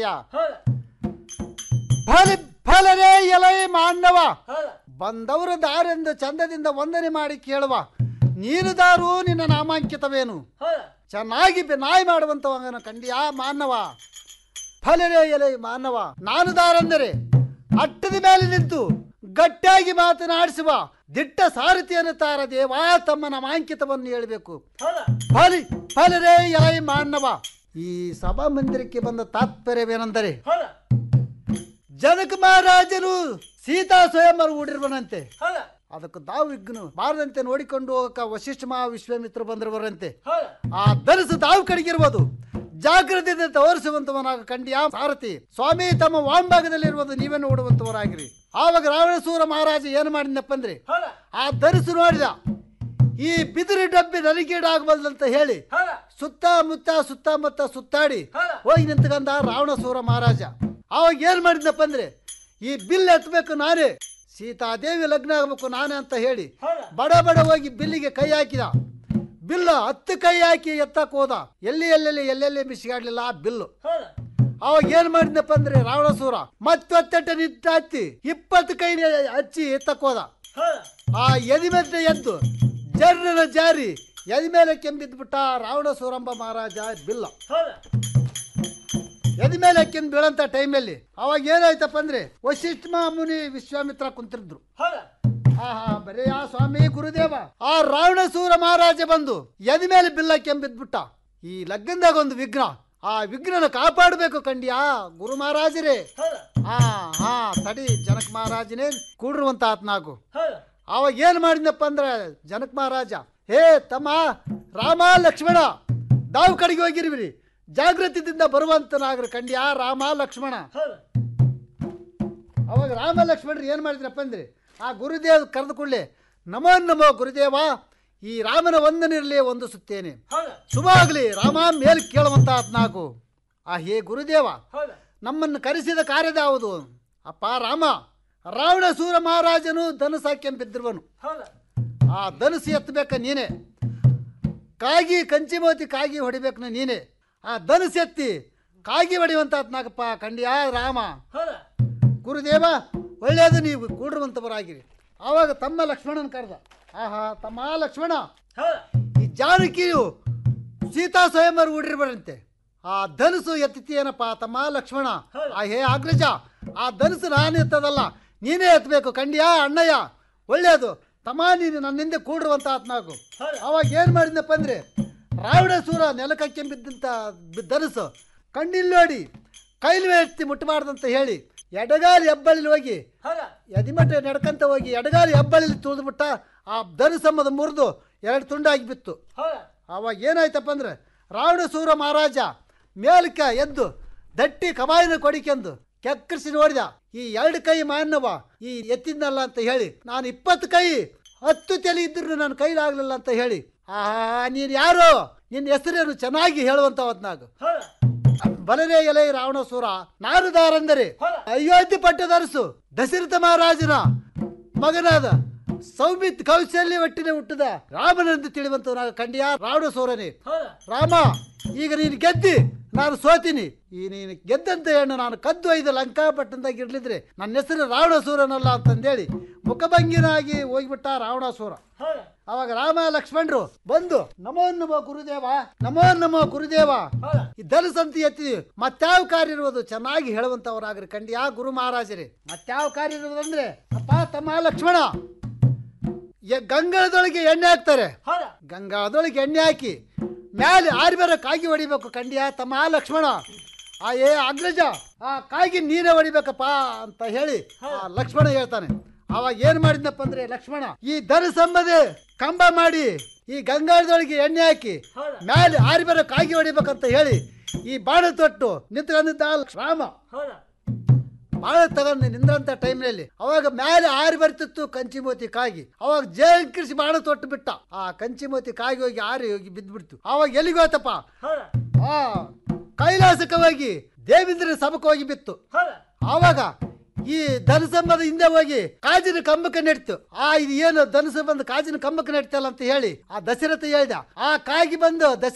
ಫಲ ಫಲರೇ ಎಲೈ ಮಾನವ ಬಂದವರು ದಾರೆಂದು ಚಂದದಿಂದ ವಂದನೆ ಮಾಡಿ ಕೇಳುವ ನೀನು ದಾರು ನಿನ್ನ ನಾಮಾಂಕಿತವೇನು ಚೆನ್ನಾಗಿ ಬೆ- ನಾಯಿ ಮಾಡುವಂತವನ ಕಂಡಿಯಾ ಮಾನವ ಫಲರೇ ಎಲೈ ಮಾನವ ನಾನು ದಾರೆಂದರೆ ಅಟ್ಟದ ಮೇಲೆ ನಿಂತು ಗಟ್ಟಿಯಾಗಿ ಮಾತನಾಡಿಸುವ ದಿಟ್ಟ ಸಾರಥಿ ಅನ್ನುತ್ತಾರ ದೇವಾ ತಮ್ಮ ನಾಮಾಂಕಿತವನ್ನು ಹೇಳಬೇಕು ಫಲಿ ಫಲರೇ ಎಲೈ ಮಾನವ ಈ ಸಭಾ ಮಂದಿರಕ್ಕೆ ಬಂದ ತಾತ್ಪರ್ಯವೇನೆಂದರೆ ಜನಕ ಮಹಾರಾಜರು ಸೀತಾ ಸ್ವಯಂವರ ಹೂಡಿರುವನಂತೆ ಅದಕ್ಕೆ ತಾವು ವಿಘ್ನು ಬಾರದಂತೆ ನೋಡಿಕೊಂಡು ಹೋಗಕ ವಶಿಷ್ಠ ಮಹಾ ವಿಶ್ವಾಮಿತ್ರ ಬಂದಿರುವರಂತೆ ಆ ಧನಸು ತಾವು ಕಡೆಗಿರುವುದು ಜಾಗೃತಿಯಿಂದ ತೋರಿಸುವಂತವನಾಗ ಕಂಡಿಯ ಸಾರಥಿ ಸ್ವಾಮಿ ತಮ್ಮ ವಾಂಭಾಗದಲ್ಲಿರುವುದು ನೀವೇ ನೋಡುವಂತವರಾಗಿರಿ ಆವಾಗ ರಾವಣಸೂರ ಮಹಾರಾಜ ಏನು ಮಾಡಿದ್ನಪ್ಪ ಅಂದ್ರೆ ಆ ಧನಸು ನೋಡಿದ ಈ ಬಿದಿರಿ ಡಬ್ಬಿ ನನಗೀಡಾಗಬಲ್ಲಂತ ಹೇಳಿ ಸುತ್ತಮುತ್ತ ಸುತ್ತಮುತ್ತ ಸುತ್ತಾಡಿ ಹೋಗಿ ನಿಂತ್ಕೊಂಡ ರಾವಣಸೂರ ಮಹಾರಾಜ ಅವಾಗ ಏನ್ ಮಾಡಿದ್ನಪ್ಪ ಅಂದ್ರೆ ಈ ಬಿಲ್ ಎತ್ತಬೇಕು ನಾನೇ ಸೀತಾದೇವಿ ಲಗ್ನ ಆಗಬೇಕು ನಾನೇ ಅಂತ ಹೇಳಿ ಬಡ ಬಡ ಹೋಗಿ ಬಿಲ್ಲಿಗೆ ಕೈ ಹಾಕಿದ ಬಿಲ್ಲು ಹತ್ತು ಕೈ ಹಾಕಿ ಎತ್ತಕ್ ಹೋದ ಎಲ್ಲಿ ಎಲ್ಲೆಲ್ಲಿ ಎಲ್ಲೆಲ್ಲಿ ಮಿಸಿಗಾಡ್ಲಿಲ್ಲ ಆ ಬಿಲ್ಲು ಅವಾಗ ಏನ್ ಮಾಡಿದ್ನಪ್ಪ ಅಂದ್ರೆ ರಾವಣಸೂರ ಮತ್ತೊತ್ತೆಟ್ಟ ನಿಂತಾತಿ ಇಪ್ಪತ್ತು ಕೈ ಹಚ್ಚಿ ಎತ್ತಕ್ ಹೋದ ಆ ಎದಿ ಮೇಲೆ ಎದ್ದು ಜರ್ರನ ಜಾರಿ ಎದಿ ಮೇಲೆ ಕೆಂಬಿದ್ಬಿಟ್ಟ ರಾವಣ ಸೂರಂಬ ಮಹಾರಾಜ ಬಿಲ್ಲ ಎದಿ ಮೇಲೆ ಕೆಂದು ಬೀಳಂತ ಟೈಮಲ್ಲಿ ಅವಾಗ ಏನಾಯ್ತಪ್ಪ ಅಂದ್ರೆ ವಶಿಷ್ಠ ಮುನಿ ವಿಶ್ವಾಮಿತ್ರ ಕುಂತಿದ್ರು ಆಹಾ ಬರೇ ಆ ಸ್ವಾಮಿ ಗುರುದೇವ ಆ ರಾವಣಸೂರ ಮಹಾರಾಜ ಬಂದು ಎದಿ ಮೇಲೆ ಬಿಲ್ಲ ಕೆಂಬಿದ್ಬಿಟ್ಟ ಈ ಲಗ್ನದಾಗ ಒಂದು ವಿಘ್ನ ಆ ವಿಘ್ನನ ಕಾಪಾಡಬೇಕು ಕಂಡ್ಯಾ ಗುರು ಮಹಾರಾಜರೇ ಹಾ ಹಾ ತಡಿ ಜನಕ್ ಮಹಾರಾಜನೇ ಕೂಡಿರುವಂತ ಆತ್ನಾಗು ಅವಾಗ ಏನ್ ಮಾಡಿದ್ನಪ್ಪ ಅಂದ್ರೆ ಜನಕ್ ಮಹಾರಾಜ ಹೇ ತಮ್ಮ ರಾಮ ಲಕ್ಷ್ಮಣ ತಾವು ಕಡೆಗೆ ಹೋಗಿರ್ಬಿರಿ ಜಾಗೃತಿದಿಂದ ಬರುವಂತನಾಗ್ರಿ ಕಂಡ್ಯಾ ರಾಮ ಲಕ್ಷ್ಮಣ ಅವಾಗ ರಾಮ ಲಕ್ಷ್ಮಣರು ಏನ್ ಮಾಡಿದ್ರಪ್ಪ ಅಂದ್ರೆ ಆ ಗುರುದೇವ್ ಕರೆದು ಕೂಡಲೇ ನಮೋ ನಮೋ ಗುರುದೇವ ಈ ರಾಮನ ವಂದನಿರಲಿ ಒಂದು ಸುತ್ತೇನೆ ಶುಭ ಆಗ್ಲಿ ರಾಮ ಮೇಲ್ ಕೇಳುವಂತ ಆತ್ನಾಗು ಆ ಹೇ ಗುರುದೇವ ನಮ್ಮನ್ನು ಕರೆಸಿದ ಕಾರ್ಯದ ಯಾವುದು ಅಪ್ಪ ರಾಮ ರಾವಣ ಸೂರ ಮಹಾರಾಜನು ಧನುಸ್ ಹಾಕ್ಯಂಬಿದ್ದಿರುವನು ಆ ಧನುಸು ಎತ್ತಬೇಕ ನೀನೆ ಕಾಗಿ ಕಂಚಿಮೋತಿ ಕಾಗಿ ಹೊಡಿಬೇಕು ನೀನೆ ಆ ಧನುಸು ಎತ್ತಿ ಕಾಗಿ ಹೊಡಿಯುವಂತ ಆತ್ನಾಗಪ್ಪ ಕಂಡ್ಯಾ ರಾಮ ಗುರುದೇವ ಒಳ್ಳೆಯದು ನೀವು ಕೂಡಿರುವಂತವರಾಗಿರಿ ಆವಾಗ ತಮ್ಮ ಲಕ್ಷ್ಮಣನ ಕರೆದ ಆಹಾ ತಮ್ಮ ಲಕ್ಷ್ಮಣ ಈ ಜಾನಕಿಯು ಸೀತಾ ಸ್ವಯಂವರ ಹೂಡಿರ್ಬರಂತೆ ಆ ಧನುಸು ಎತ್ತಿತೀಯನಪ್ಪ ತಮ್ಮ ಲಕ್ಷ್ಮಣ ಆ ಹೇ ಅಗ್ರಜ ಆ ಧನುಸು ನಾನು ಎತ್ತದಲ್ಲ ನೀನೇ ಎತ್ತಬೇಕು ಕಂಡ್ಯಾ ಅಣ್ಣಯ್ಯ ಒಳ್ಳೆಯದು ತಮ್ಮ ನೀನು ನನ್ನಿಂದ ಕೂಡಿರುವಂತ ಆತ್ನಾಗು ಅವಾಗ ಏನ್ ಮಾಡಿದ್ನಪ್ಪ ಅಂದ್ರೆ ರಾವಣಸೂರ ನೆಲಕಕ್ಕೆ ಬಿದ್ದಂತ ಬಿ- ಧನುಸು ಕಣ್ಣಿಲ್ ನೋಡಿ ಕೈಲಿ ಎತ್ತಿ ಮುಟ್ಟಬಾರ್ದಂತ ಹೇಳಿ ಎಡಗಾಲಿ ಹೆಬ್ಬಳಿಲಿ ಹೋಗಿ ಎದಿಮಠ ನಡ್ಕಂತ ಹೋಗಿ ಎಡಗಾಲಿ ಹೆಬ್ಬಳಿಲಿ ತುಳಿದ್ಬಿಟ್ಟ ಆ ಧನುಸಮ್ಮದ ಮುರಿದು ಎರಡು ತುಂಡಾಗಿ ಬಿತ್ತು ಅವಾಗ ಏನಾಯ್ತಪ್ಪ ಅಂದ್ರೆ ರಾವಣಸೂರ ಮಹಾರಾಜ ಮೇಲ್ಕ ಎದ್ದು ದಟ್ಟಿ ಕಮಾಯಿನ ಕೊಡಿಕೆಂದು ಕೆಕ್ಕರಿಸಿ ನೋಡಿದ ಈ ಎರಡು ಕೈ ಮಾನವ ಈ ಎತ್ತಿದ್ನಲ್ಲ ಅಂತ ಹೇಳಿ ನಾನು ಇಪ್ಪತ್ತು ಕೈ ಹತ್ತು ತಲೆ ಇದ್ರು ನನ್ನ ಕೈಲಾಗ್ಲಿಲ್ಲ ಅಂತ ಹೇಳಿ ಆ ನೀನ್ ಯಾರು ನಿನ್ನ ಹೆಸರೇನು ಚೆನ್ನಾಗಿ ಹೇಳುವಂತ ಹೊತ್ನಾಗ ಬಲರೇ ಎಲೆ ರಾವಣಸೂರ ನಾನು ದಾರಂದರೆ ಅಯೋಧ್ಯೆ ಪಟ್ಟದರಸು ದಶರಥ ಮಹಾರಾಜನ ಮಗನಾದ ಸೌಮಿತ್ ಕೌಶಲ್ಯ ಒಟ್ಟಿನ ಹುಟ್ಟದ ರಾಮನೆಂದು ತಿಳಿಯುವಂತವನಾಗ ಕಂಡಿಯಾ ರಾವಣಸೂರನೇ ರಾಮ ಈಗ ನೀನು ಗೆದ್ದಿ ನಾನು ಸೋತೀನಿ ಈ ನೀನು ಗೆದ್ದಂತ ಹೆಣ್ಣು ನಾನು ಕದ್ದು ಐದು ಲಂಕಾಪಟ್ಟಣದಾಗ ಇರ್ಲಿದ್ರೆ ನನ್ನ ಹೆಸರು ರಾವಣಸೂರನಲ್ಲ ಅಂತಂದೇಳಿ ಮುಖಭಂಗಿನಾಗಿ ಹೋಗ್ಬಿಟ್ಟ ರಾವಣಾಸುರ ಅವಾಗ ರಾಮ ಲಕ್ಷ್ಮಣರು ಬಂದು ನಮೋ ನಮೋ ಗುರುದೇವ ನಮೋ ನಮೋ ಗುರುದೇವ ಈ ಧನಸಂತಿ ಎತ್ತಿ ಮತ್ಯಾವ ಕಾರ್ಯ ಇರುವುದು ಚೆನ್ನಾಗಿ ಹೇಳುವಂತವರಾಗ್ರಿ ಕಂಡ್ಯಾ ಗುರು ಮಹಾರಾಜರೇ ಮತ್ಯಾವ ಕಾರ್ಯ ಇರುವುದಂದ್ರೆ ಅಪ್ಪ ತಮ್ಮ ಲಕ್ಷ್ಮಣ ಎ- ಗಂಗಾಳದೊಳಗೆ ಎಣ್ಣೆ ಹಾಕ್ತಾರೆ ಗಂಗಾಳದೊಳಗೆ ಎಣ್ಣೆ ಹಾಕಿ ಮ್ಯಾಲೆ ಆರ್ಬೇರ ಕಾಗಿ ಹೊಡಿಬೇಕು ಕಂಡ್ಯಾ ತಮ್ಮ ಲಕ್ಷ್ಮಣ ಆ ಏ ಅಗ್ರಜ ಆ ಕಾಗಿ ನೀರೇ ಹೊಡಿಬೇಕಪ್ಪ ಅಂತ ಹೇಳಿ ಆ ಲಕ್ಷ್ಮಣ ಹೇಳ್ತಾನೆ ಅವಾಗ ಏನ್ ಮಾಡಿದ್ನಪ್ಪ ಅಂದ್ರೆ ಲಕ್ಷ್ಮಣ ಈ ಧನಸಂಬದೆ ಕಂಬ ಮಾಡಿ ಈ ಗಂಗಾಳದೊಳಗೆ ಎಣ್ಣೆ ಹಾಕಿ ಮ್ಯಾಲೆ ಆರ್ಬೇರ ಕಾಗಿ ಹೊಡಿಬೇಕಂತ ಹೇಳಿ ಈ ಬಾಣ ತೊಟ್ಟು ನಿಂತ್ಕೊಂಡಿದ್ದ ರಾಮ ಬಾಳ ತಗೊಂಡು ನಿಂದ್ರಂತ ಟೈಮ್ನಲ್ಲಿ ಅವಾಗ ಮೇಲೆ ಆರಿ ಬರ್ತಿತ್ತು ಕಂಚಿಮೋತಿ ಕಾಗಿ ಅವಾಗ ಜೇಂಕರಿಸಿ ಬಾಣ ತೊಟ್ಟು ಬಿಟ್ಟ ಆ ಕಂಚಿಮೋತಿ ಕಾಗಿ ಹೋಗಿ ಆರಿ ಹೋಗಿ ಬಿದ್ದ್ಬಿಡ್ತು ಅವಾಗ ಎಲ್ಲಿಗೆ ಹೋಯ್ತಪ್ಪ ಆ ಕೈಲಾಸಕ್ಕೆ ಹೋಗಿ ದೇವೇಂದ್ರ ಸಭಕ್ಕೆ ಹೋಗಿ ಬಿತ್ತು ಆವಾಗ ಈ ಧನುಸಂಬದ ಹಿಂದೆ ಹೋಗಿ ಕಾಜಿನ ಕಂಬಕ್ಕೆ ನೆಡ್ತು ಆ ಇದು ಏನು ಧನುಸು ಬಂದು ಕಾಜಿನ ಕಂಬಕ್ಕೆ ನೆಡ್ತಲ್ಲ ಅಂತ ಹೇಳಿ ಆ ದಶರಥ ಹೇಳ್ದ ಆ ಕಾಗಿ ಬಂದು ದಶ